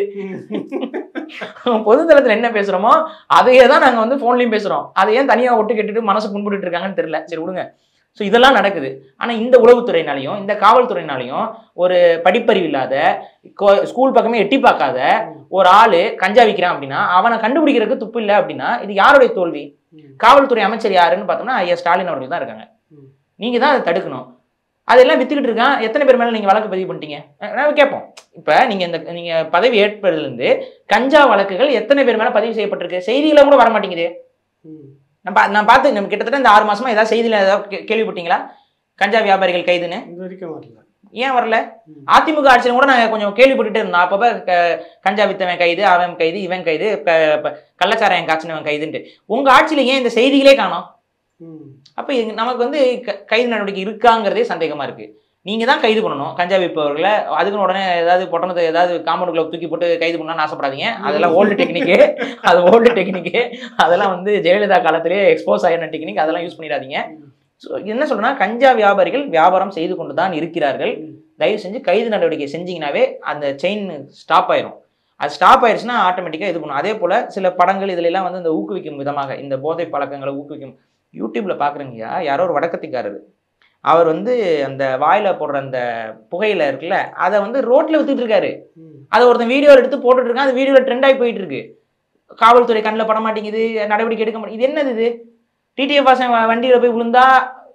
ம். பொதுத்தளத்துல என்ன பேசுறோமோ அதையே தான் நாங்க வந்து போன்லயும் பேசுறோம் அதை ஏன் தனியா ஒட்டு கேட்டுட்டு மனசு புண்பட்டு இருக்காங்கன்னு தெரியல சரி விடுங்க ஸோ இதெல்லாம் நடக்குது ஆனா இந்த உளவுத்துறையினாலையும் இந்த காவல்துறையினாலையும் ஒரு படிப்பறிவு இல்லாத கோ- ஸ்கூல் பக்கமே எட்டி பார்க்காத ஒரு ஆளு கஞ்சா விற்கிறான் அப்படின்னா அவனை கண்டுபிடிக்கிறதுக்கு துப்பு இல்லை அப்படின்னா இது யாருடைய தோல்வி ம். காவல்துறை அமைச்சர் யாருன்னு பார்த்தோம்னா ஐயா ஸ்டாலின் அவர்கள் தான் இருக்காங்க ம். நீங்க தான் அதை தடுக்கணும் அதெல்லாம் வித்துக்கிட்டு இருக்கான் எத்தனை பேர் மேல நீங்க வழக்கு பதிவு பண்ணிட்டீங்க அஹ் நாம கேட்போம் இப்ப நீங்க இந்த நீங்க பதவி ஏற்பதுல இருந்து கஞ்சா வழக்குகள் எத்தனை பேர் மேல பதிவு செய்யப்பட்டிருக்கு செய்தியில கூட வர மாட்டேங்குது ம். நான் பா- நான் பார்த்து நம்ம கிட்டத்தட்ட இந்த ஆறு மாசமா ஏதாவது செய்தியில ஏதாவது கே- கேள்விப்பட்டீங்களா கஞ்சா வியாபாரிகள் கைதுன்னு இது வரைக்கும் வரல ஏன் வரல ம். அதிமுக ஆட்சியில கூட நாங்க கொஞ்சம் கேள்விப்பட்டுட்டு இருந்தோம் அப்பப்ப க- கஞ்சா வித்தவன் கைது அவன் கைது இவன் கைது க- ப- கள்ளச்சாராயம் காய்ச்சினவன் கைதுன்ட்டு உங்க ஆட்சியில ஏன் இந்த செய்திகளே காணோம் ம். அப்ப எங்க- நமக்கு வந்து க- கைது நடவடிக்கை இருக்காங்கிறதே சந்தேகமா இருக்கு நீங்க தான் கைது பண்ணணும் கஞ்சா விற்பவர்களை அதுக்குன்னு உடனே ஏதாவது பொட்டணத்தை ஏதாவது காம்பவுண்டுக்குள்ள தூக்கி போட்டு கைது பண்ணணும்னு ஆசைப்படாதீங்க அதெல்லாம் ஓல்டு டெக்னிக்கு அது ஓல்டு டெக்னிக்கு அதெல்லாம் வந்து ஜெயலலிதா காலத்திலேயே எக்ஸ்போஸ் ஆகின டெக்னிக் அதெல்லாம் யூஸ் பண்ணிடாதீங்க ஸோ என்ன சொல்றேன்னா கஞ்சா வியாபாரிகள் வியாபாரம் செய்து கொண்டு தான் இருக்கிறார்கள் ம். தயவு செஞ்சு கைது நடவடிக்கை செஞ்சீங்கன்னாவே அந்த செயின் ஸ்டாப் ஆயிரும் அது ஸ்டாப் ஆயிடுச்சுன்னா ஆட்டோமேட்டிக்காக இது பண்ணும் அதே போல் சில படங்கள் இதுல எல்லாம் வந்து இந்த ஊக்குவிக்கும் விதமாக இந்த போதை பழக்கங்களை ஊக்குவிக்கும் யூடியூப்ல பார்க்குறீங்கயா யாரோ ஒரு வடக்கத்திக்காரர் அவர் வந்து அந்த வாயில போடுற அந்த புகையில இருக்குல்ல அதை வந்து ரோட்ல வித்துட்டு இருக்காரு ம். அதை ஒருத்தன் வீடியோ எடுத்து போட்டுட்டு இருக்கான் அது வீடியோல ட்ரெண்ட் ஆகி போயிட்டு இருக்கு காவல்துறை கண்ணில் பட மாட்டேங்குது நடவடிக்கை எடுக்க மாட்டேங்குது இது என்னது இது டிடிஎஃப் வாசன் வண்டியில போய் விழுந்தா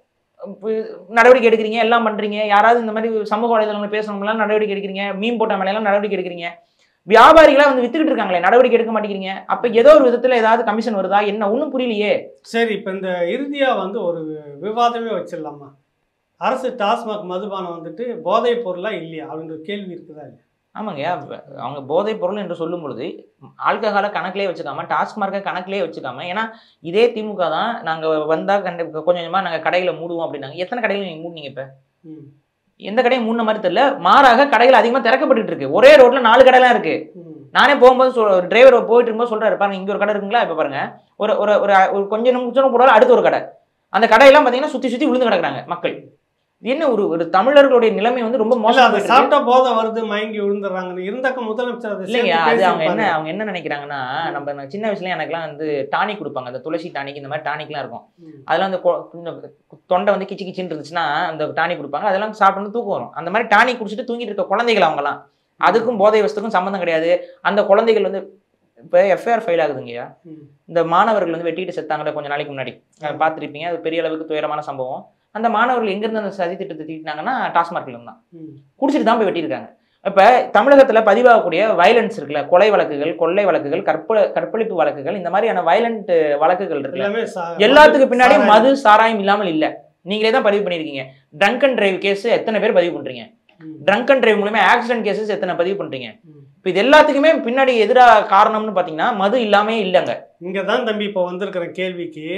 பு- நடவடிக்கை எடுக்கிறீங்க எல்லாம் பண்றீங்க யாராவது இந்த மாதிரி சமூக வலைதளங்கள் பேசணும்லாம் நடவடிக்கை எடுக்கிறீங்க மீன் போட்ட மேலையெல்லாம் நடவடிக்கை எடுக்கிறீங்க வியாபாரிகளா வந்து வித்துக்கிட்டு இருக்காங்களே நடவடிக்கை எடுக்க மாட்டேங்கிறீங்க அப்ப ஏதோ ஒரு விதத்துல ஏதாவது கமிஷன் வருதா என்ன ஒன்றும் புரியலையே சரி இப்போ இந்த இறுதியா வந்து ஒரு விவாதமே வச்சிடலாமா அரசு டாஸ்மாக் மதுபானம் வந்துட்டு போதைப் பொருளா இல்லையா அப்படின்ற ஒரு கேள்வி இருக்குதா இல்லையா ஆமாங்க அப்ப அவங்க போதைப் பொருள் என்று சொல்லும் பொழுது ஆல்கஹாலை கணக்கிலே வச்சுக்காம டாஸ்மார்க்கை கணக்கிலே வச்சுக்காம ஏன்னா இதே திமுக தான் நாங்க வந்தா கண்ட கொஞ்சம் கொஞ்சமா நாங்க கடைகளை மூடுவோம் அப்படின்னாங்க எத்தனை கடைகள் நீங்க மூடுனீங்க இப்ப ம். எந்த கடையும் மூடின மாதிரி தெரியல மாறாக கடைகள் அதிகமா திறக்கப்பட்டு இருக்கு ஒரே ரோட்ல நாலு கடைலாம் இருக்கு ம். போகும்போது நானே போகும்போது சொல் ஒரு டிரைவர் போயிட்டு இருக்கும்போது சொல்றாரு பாருங்க இங்க ஒரு கடை இருக்குங்களா இப்ப பாருங்க ஒரு ஒரு ஒரு ஒரு கொஞ்சம் நிமிஷம் போடாலும் அடுத்த ஒரு கடை அந்த கடையெல்லாம் பாத்தீங்கன்னா சுத்தி சுத்தி விழுந்து கிடக்குறாங்க மக்கள் இது என்ன ஒரு ஒரு தமிழர்களுடைய நிலைமை வந்து ரொம்ப இல்ல மோசம் அதை சாப்பிட்டா போதை வருது மயங்கி விழுந்துடுறாங்கன்னு இருந்தாக்க முதலமைச்சர் அதை இல்லைங்க சேர்த்து அது அவங்க என்ன பேசியிருப்பாரு. அவங்க என்ன நினைக்கிறாங்கன்னா நம்ம நான் சின்ன வயசுல எனக்குலாம் வந்து டானிக் கொடுப்பாங்க அந்த துளசி டானிக் இந்த மாதிரி டானிக்லாம் இருக்கும் ம். அதெல்லாம் அந்த கொ- கொஞ்சம் தொண்டை வந்து கிச்சு கிச்சின்னு இருந்துச்சுன்னா அந்த டானிக் கொடுப்பாங்க அதெல்லாம் சாப்பிட்டு தூக்கம் வரும் அந்த மாதிரி டானிக் குடிச்சிட்டு தூங்கிட்டு இருக்க குழந்தைகள் அவங்கலாம் அதுக்கும் போதை வசத்துக்கும் சம்மந்தம் கிடையாது அந்த குழந்தைகள் வந்து இப்போ எஃப்ஐஆர் ஃபைல் ஆகுதுங்கய்யா ம். இந்த மாணவர்கள் வந்து வெட்டிட்டு செத்தாங்களே கொஞ்சம் நாளைக்கு முன்னாடி அஹ் பார்த்திருப்பீங்க அது பெரிய அளவுக்கு துயரமான சம்பவம் அந்த மாணவர்கள் எங்கிருந்து அந்த சதி திட்டத்தை தீட்டினாங்கன்னா டாஸ்மார்க்ல இருந்தான் ம். குடிச்சிட்டு தான் போய் வெட்டியிருக்காங்க இப்போ தமிழகத்தில் பதிவாகக்கூடிய வயலன்ஸ் இருக்குல்ல கொலை வழக்குகள் கொள்ளை வழக்குகள் கற்ப கற்பழிப்பு வழக்குகள் இந்த மாதிரியான வயலண்ட் வழக்குகள் இருக்குல்ல எல்லாமே சா- எல்லாத்துக்கு பின்னாடி சாராயம். மது சாராயம் இல்லாமல் இல்ல நீங்களே தான் பதிவு பண்ணிருக்கீங்க ட்ரங்க் அண்ட் டிரைவ் கேஸ் எத்தனை பேர் பதிவு பண்றீங்க ம். ட்ரங்க் அண்ட் டிரைவ் மூலமா ஆக்சிடென்ட் கேசஸ் எத்தனை பதிவு பண்றீங்க ம். இப்போ இது எல்லாத்துக்குமே பின்னாடி எதிரா காரணம்னு பாத்தீங்கன்னா மது இல்லாமே இல்லைங்க இங்க தான் தம்பி இப்போ வந்திருக்கிற கேள்விக்கு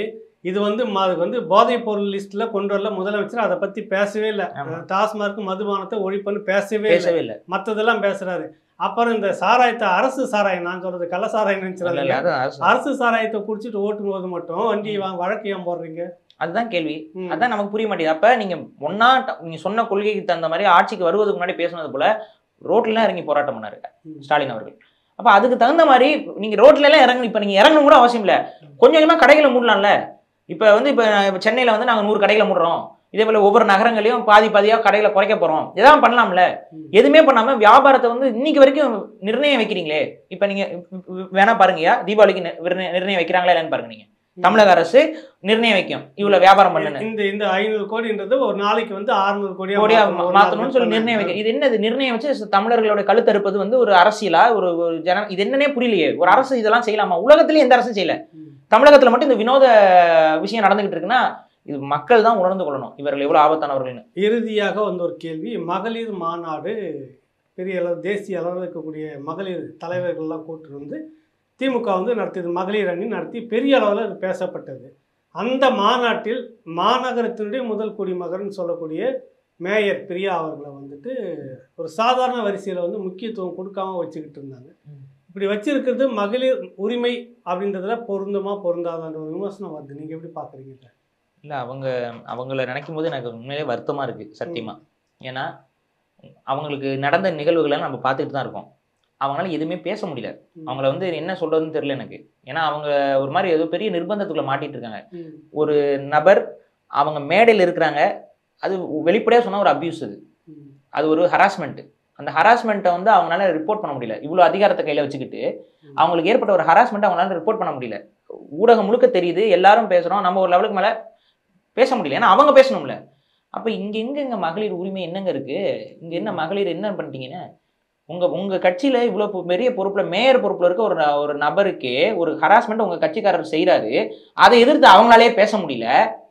இது வந்து ம- அது வந்து போதைப் பொருள் லிஸ்ட்ல கொண்டு வரல முதலமைச்சர் அதை பத்தி பேசவே இல்லை ஆமா. டாஸ்மார்க் மதுபானத்தை ஒழிப்புன்னு பேசவே இல்லை பேசவே இல்லை மற்றதெல்லாம் பேசுறாரு அப்புறம் இந்த சாராயத்தை அரசு சாராயம் நான் சொல்றது கள்ள சாராயம் இல்ல, நினைச்சிடாதீங்க இல்ல, அதான் அரசு- அரசு சாராயத்தை குடிச்சிட்டு ஓட்டும் போது மட்டும் வண்டி வா- வழக்கு ஏன் போடுறீங்க அதுதான் கேள்வி ம். அதான் நமக்கு புரிய மாட்டேங்குது அப்ப நீங்க ஒன்னா நீங்க சொன்ன கொள்கைக்கு தகுந்த மாதிரி ஆட்சிக்கு வருவதுக்கு முன்னாடி பேசுனது போல ரோட்ல இறங்கி போராட்டம் பண்ணாரு ம். ஸ்டாலின் அவர்கள் அப்ப அதுக்கு தகுந்த மாதிரி நீங்க ரோட்ல எல்லாம் இறங்கணும் இப்ப நீங்க இறங்கணும் கூட அவசியம் இல்ல கொஞ்சம் கொஞ்சமா கடைகளை மூடலாம்ல இப்ப வந்து இப்ப இப்ப சென்னையில வந்து நாங்க நூறு கடைகளை மூடுறோம் இதே போல ஒவ்வொரு நகரங்களையும் பாதி பாதியா கடைகளை குறைக்க போறோம் எதாவது பண்ணலாம்ல ம். எதுவுமே பண்ணாம வியாபாரத்தை வந்து இன்னைக்கு வரைக்கும் நிர்ணயம் வைக்கிறீங்களே இப்ப நீங்க வேணா பாருங்கயா தீபாவளிக்கு நி- நிர்ணய- நிர்ணயம் வைக்கிறாங்களா இல்லைன்னு பாருங்க நீங்க தமிழக அரசு நிர்ணயம் வைக்கும் இவ்வளவு வியாபாரம் பண்ணுன்னு இந்த இந்த ஐநூறு கோடின்றது ஒரு நாளைக்கு வந்து அறுநூறு கோடியா கோடியா மாத்தணும். ஒரு மாத்தணும்னு நாள் சொல்லி நிர்ணயம் வைக்க இது என்னது நிர்ணயம் வச்சு தமிழர்களோட கழுத்தறுப்பது வந்து ஒரு அரசியலா ஒரு ஒரு ஜன இது என்னன்னே புரியலையே ஒரு அரசு இதெல்லாம் செய்யலாமா உலகத்திலேயே எந்த அரசும் செய்யல ம். தமிழகத்துல மட்டும் இந்த வினோத விஷயம் நடந்துகிட்டு இருக்குன்னா இது மக்கள் தான் உணர்ந்து கொள்ளணும் இவர்கள் எவ்வளவு ஆபத்தானவர்கள்னு இறுதியாக வந்து ஒரு கேள்வி மகளிர் மாநாடு பெரிய அளவு தேசிய அளவில் இருக்கக்கூடிய மகளிர் தலைவர்கள்லாம் கூட்டு வந்து திமுக வந்து நடத்தியது மகளிர் அணி நடத்தி பெரிய அளவில் அது பேசப்பட்டது அந்த மாநாட்டில் மாநகரத்தினுடைய முதல் குடிமகன் சொல்லக்கூடிய மேயர் பிரியா அவர்களை வந்துட்டு ஒரு சாதாரண வரிசையில் வந்து முக்கியத்துவம் கொடுக்காம வச்சுக்கிட்டு இருந்தாங்க ம். இப்படி வச்சிருக்கிறது மகளிர் உரிமை அப்படின்றதுல பொருந்துமா பொருந்தாதான்ற ஒரு விமர்சனம் வருது நீங்கள் எப்படி பார்க்குறீங்க இல்ல அவங்க அவங்கள நினைக்கும் போது எனக்கு உண்மையிலே வருத்தமா இருக்கு சத்தியமா ஏன்னா அவங்களுக்கு நடந்த நிகழ்வுகளை நம்ம பார்த்துட்டு தான் இருக்கோம் அவங்களால எதுவுமே பேச முடியல அவங்கள வந்து என்ன சொல்றதுன்னு தெரியல எனக்கு ஏன்னா அவங்க ஒரு மாதிரி ஏதோ பெரிய நிர்பந்தத்துக்குள்ள மாட்டிட்டு இருக்காங்க ம். ஒரு நபர் அவங்க மேடையில் இருக்கிறாங்க அது வெளிப்படையாக சொன்னால் ஒரு அபியூஸ் அது ம். அது ஒரு ஹராஸ்மெண்ட் அந்த ஹராஸ்மெண்ட்டை வந்து அவங்களால ரிப்போர்ட் பண்ண முடியல இவ்வளோ அதிகாரத்தை கையில் வச்சுக்கிட்டு ம். அவங்களுக்கு ஏற்பட்ட ஒரு ஹராஸ்மெண்ட் அவங்களால ரிப்போர்ட் பண்ண முடியல ஊடகம் முழுக்க தெரியுது எல்லாரும் பேசுகிறோம் நம்ம ஒரு லெவலுக்கு மேலே பேச முடியல ஏன்னா அவங்க பேசணும்ல அப்போ இங்கே எங்கெங்க மகளிர் உரிமை என்னங்க இருக்கு இங்கே என்ன மகளிர் என்ன பண்ணிட்டீங்கன்னு உங்க உங்க கட்சியில இவ்வளோ பொ- பெரிய பொறுப்புல மேயர் பொறுப்புல இருக்க ஒரு ந- ஒரு நபருக்கே ஒரு ஹராஸ்மெண்ட் உங்க கட்சிக்காரர் செய்றாரு அதை எதிர்த்து அவங்களாலே பேச முடியல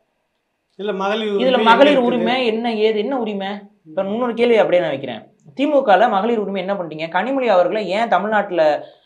இல்ல மகளிர் இதுல உரிமை மகளிர் எங்க உரிமை என்ன ஏது என்ன உரிமை இப்ப இன்னொரு கேள்வி அப்படியே நான் வைக்கிறேன் திமுகல மகளிர் உரிமை என்ன பண்ணிட்டீங்க கனிமொழி அவர்களை ஏன் தமிழ்நாட்டுல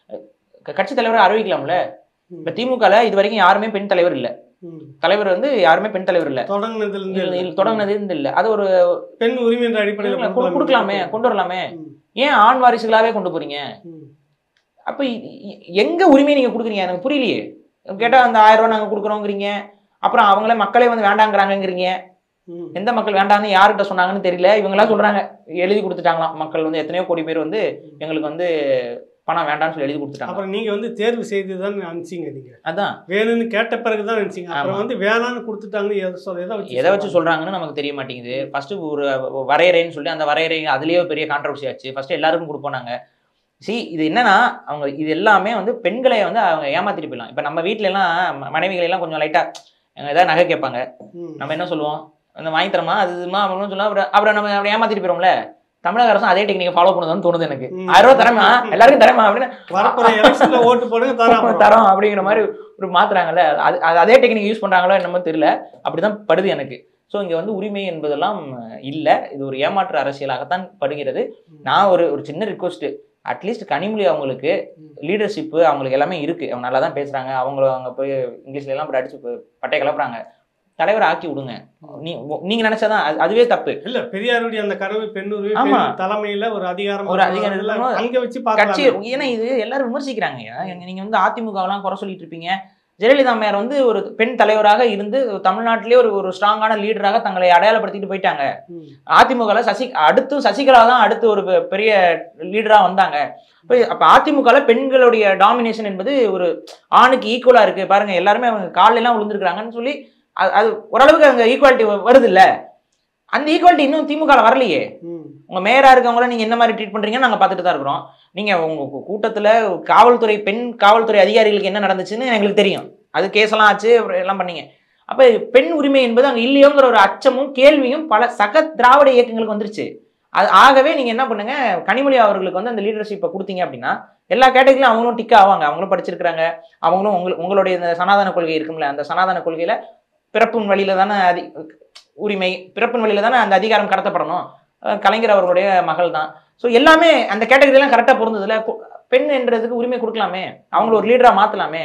க- கட்சி தலைவரை அறிவிக்கலாம்ல ம். இப்ப திமுகல இது வரைக்கும் யாருமே பெண் தலைவர் இல்ல ம். தலைவர் வந்து யாருமே பெண் தலைவர் இல்ல தொடங்குனதுல இருந்து இல்ல- இல்ல, தொடங்குனது இருந்து இல்ல அது ஒரு பெண் உரிமை என்ற அடிப்படையில் கொடு- கொடுக்கலாமே கொண்டு வரலாமே ம். ஏன் ஆண் வாரிசுகளாவே கொண்டு போறீங்க ம். அப்ப இ- இ- எங்க உரிமையை நீங்க கொடுக்குறீங்க எனக்கு புரியலையே கேட்டா அந்த ஆயிரம் ரூபாய் நாங்க கொடுக்குறோங்கிறீங்க அப்புறம் அவங்களே மக்களே வந்து வேண்டாங்கிறாங்கங்கிறீங்க ம். எந்த மக்கள் வேண்டாம்னு யார்கிட்ட சொன்னாங்கன்னு தெரியல இவங்கெல்லாம் சொல்றாங்க எழுதி கொடுத்துட்டாங்களாம் மக்கள் வந்து எத்தனையோ கோடி பேர் வந்து எங்களுக்கு வந்து பணம் வேண்டாம்னு சொல்லி எழுதி கொடுத்துட்டாங்க அப்புறம் நீங்க வந்து தேர்வு செய்து தான் நினைச்சீங்க நீங்க அதான் வேணும்னு கேட்ட பிறகுதான் நினைச்சீங்க அப்புறம் ஆமா. வந்து வேணான்னு கொடுத்துட்டாங்கன்னு எதை சொல்ல எதை வச்சு எதை வச்சு சொல்றாங்க? சொல்றாங்கன்னு நமக்கு தெரிய மாட்டேங்குது ஃபர்ஸ்ட் ஒரு வரையறைன்னு சொல்லி அந்த வரையறை அதுலயே ஒரு பெரிய கான்ட்ரவர்சி ஆச்சு ஃபர்ஸ்ட் எல்லாருக்கும் கொடுப்போம் நாங்க சி இது என்னன்னா அவங்க இது எல்லாமே வந்து பெண்களை வந்து அவங்க ஏமாத்திட்டு போயிடலாம் இப்ப நம்ம வீட்ல எல்லாம் ம- மனைவிகளை எல்லாம் கொஞ்சம் லைட்டா ஏதாவது நகை கேட்பாங்க ம். நம்ம என்ன சொல்லுவோம் அந்த வாங்கி தரமா அது இதுமா அப்படின்னு சொல்லுவோம் அப்புறம் அப்புறம் நம்ம அப்படி ஏமாத்திட்டு போயிடும்ல தமிழக அரசும் அதே டெக்னிக்கை ஃபாலோ பண்ணுதுன்னு தோணுது எனக்கு ம். ஆயிரம் ரூபாய் தரமா எல்லாருக்கும் தரமா அப்படின்னு வரப்போற எலெக்ஷன்ல ஓட்டு போடுங்க தரோம் தரோம் அப்படிங்கிற மாதிரி ஒரு மாத்துறாங்கல்ல அது அது அதே டெக்னிக் யூஸ் பண்றாங்களோ என்னமோ தெரியல அப்படிதான் படுது எனக்கு ஸோ இங்க வந்து உரிமை என்பதெல்லாம் இல்ல இது ஒரு ஏமாற்று அரசியலாகத்தான் படுகிறது நான் ஒரு ஒரு சின்ன ரிக்வஸ்ட் அட்லீஸ்ட் கனிமொழி அவங்களுக்கு லீடர்ஷிப்பு அவங்களுக்கு எல்லாமே இருக்கு அவங்க நல்லா தான் பேசுறாங்க அவங்கள அவங்க போய் இங்கிலீஷ்ல எல்லாம் போய் அடிச்சு போய் பட்டை கிளப்புறாங்க தலைவரை ஆக்கி விடுங்க நீ நீங்க நினைச்சாதான் அது- அதுவே தப்பு இல்ல பெரியாருடைய அந்த கனவு பெண் உரிமை ஆமா. பெண் தலைமையில ஒரு அதிகாரம் ஒரு அதிகாரம் இல்ல, இருக்கணும். அங்க வச்சு கட்சி பார்க்கலாம் ஏன்னா இது எல்லாரும் விமர்சிக்கிறாங்க எங்க- நீங்க வந்து அதிமுகவெல்லாம் குறை சொல்லிட்டு இருப்பீங்க ஜெயலலிதா அம்மையார் வந்து ஒரு பெண் தலைவராக இருந்து தமிழ்நாட்டிலே ஒரு ஒரு ஸ்ட்ராங்கான லீடராக தங்களை அடையாளப்படுத்திட்டு போயிட்டாங்க ம். அதிமுகல சசி அடுத்து சசிகலா தான் அடுத்து ஒரு பெ- பெரிய லீடரா வந்தாங்க இப்ப அப்ப அதிமுகல பெண்களுடைய டாமினேஷன் என்பது ஒரு ஆணுக்கு ஈக்குவலா இருக்கு பாருங்க எல்லாருமே அவங்க கால்ல எல்லாம் விழுந்திருக்காங்கன்னு சொல்லி அது அது ஓரளவுக்கு அங்க ஈக்குவாலிட்டி வருது இல்ல அந்த ஈக்குவாலிட்டி இன்னும் திமுக ல வரலையே ம். உங்க மேயரா இருக்கவங்கள நீங்க என்ன மாதிரி ட்ரீட் பண்றீங்கன்னு நாங்க பார்த்துட்டு தான் இருக்கிறோம் நீங்க உங்க கூ- கூட்டத்துல காவல்துறை பெண் காவல்துறை அதிகாரிகளுக்கு என்ன நடந்துச்சுன்னு எங்களுக்கு தெரியும் அது கேஸ் எல்லாம் ஆச்சு அப்புறம் எல்லாம் பண்ணீங்க அப்ப பெண் உரிமை என்பது அங்க இல்லையோங்கிற ஒரு அச்சமும் கேள்வியும் பல சக திராவிட இயக்கங்களுக்கு வந்துருச்சு அது ஆகவே நீங்க என்ன பண்ணுங்க கனிமொழி அவர்களுக்கு வந்து அந்த லீடர்ஷிப்பை கொடுத்தீங்க அப்படின்னா எல்லா கேட்டகரியிலும் அவங்களும் டிக் ஆவாங்க அவங்களும் படிச்சிருக்கிறாங்க அவங்களும் உங்க உங்களுடைய இந்த சனாதன கொள்கை இருக்கும்ல அந்த சனாதன கொள்கையில பிறப்பின் வழியில தானே அதி உரிமை பிறப்பின் வழியில தானே அந்த அதிகாரம் கடத்தப்படணும் அஹ் கலைஞர் அவர்களுடைய மகள் தான் ஸோ எல்லாமே அந்த கேட்டகரியெல்லாம் கரெக்டாக பொருந்ததுல கு- பெண் என்றதுக்கு உரிமை கொடுக்கலாமே அவங்கள ஒரு லீடரா மாத்தலாமே ம்.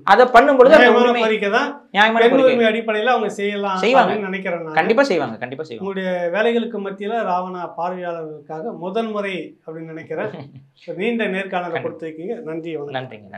அதை பண்ணும் பொழுது அது நியாயமான உரிமை கோரிக்கை தான் நியாயமான பெண் கோரிக்கை உரிமை அடிப்படையில அவங்க செய்யலாம் செய்வாங்க. அப்படின்னு நினைக்கிறேன் நான். கண்டிப்பா செய்வாங்க கண்டிப்பா செய்வாங்க உங்களுடைய வேலைகளுக்கு மத்தியில ராவணா பார்வையாளர்களுக்காக முதல் முறை அப்படின்னு நினைக்கிறேன் ஒரு நீண்ட நேர்காணலை கொடுத்துருக்கீங்க நன்றி வணக்கம் நன்றிங்க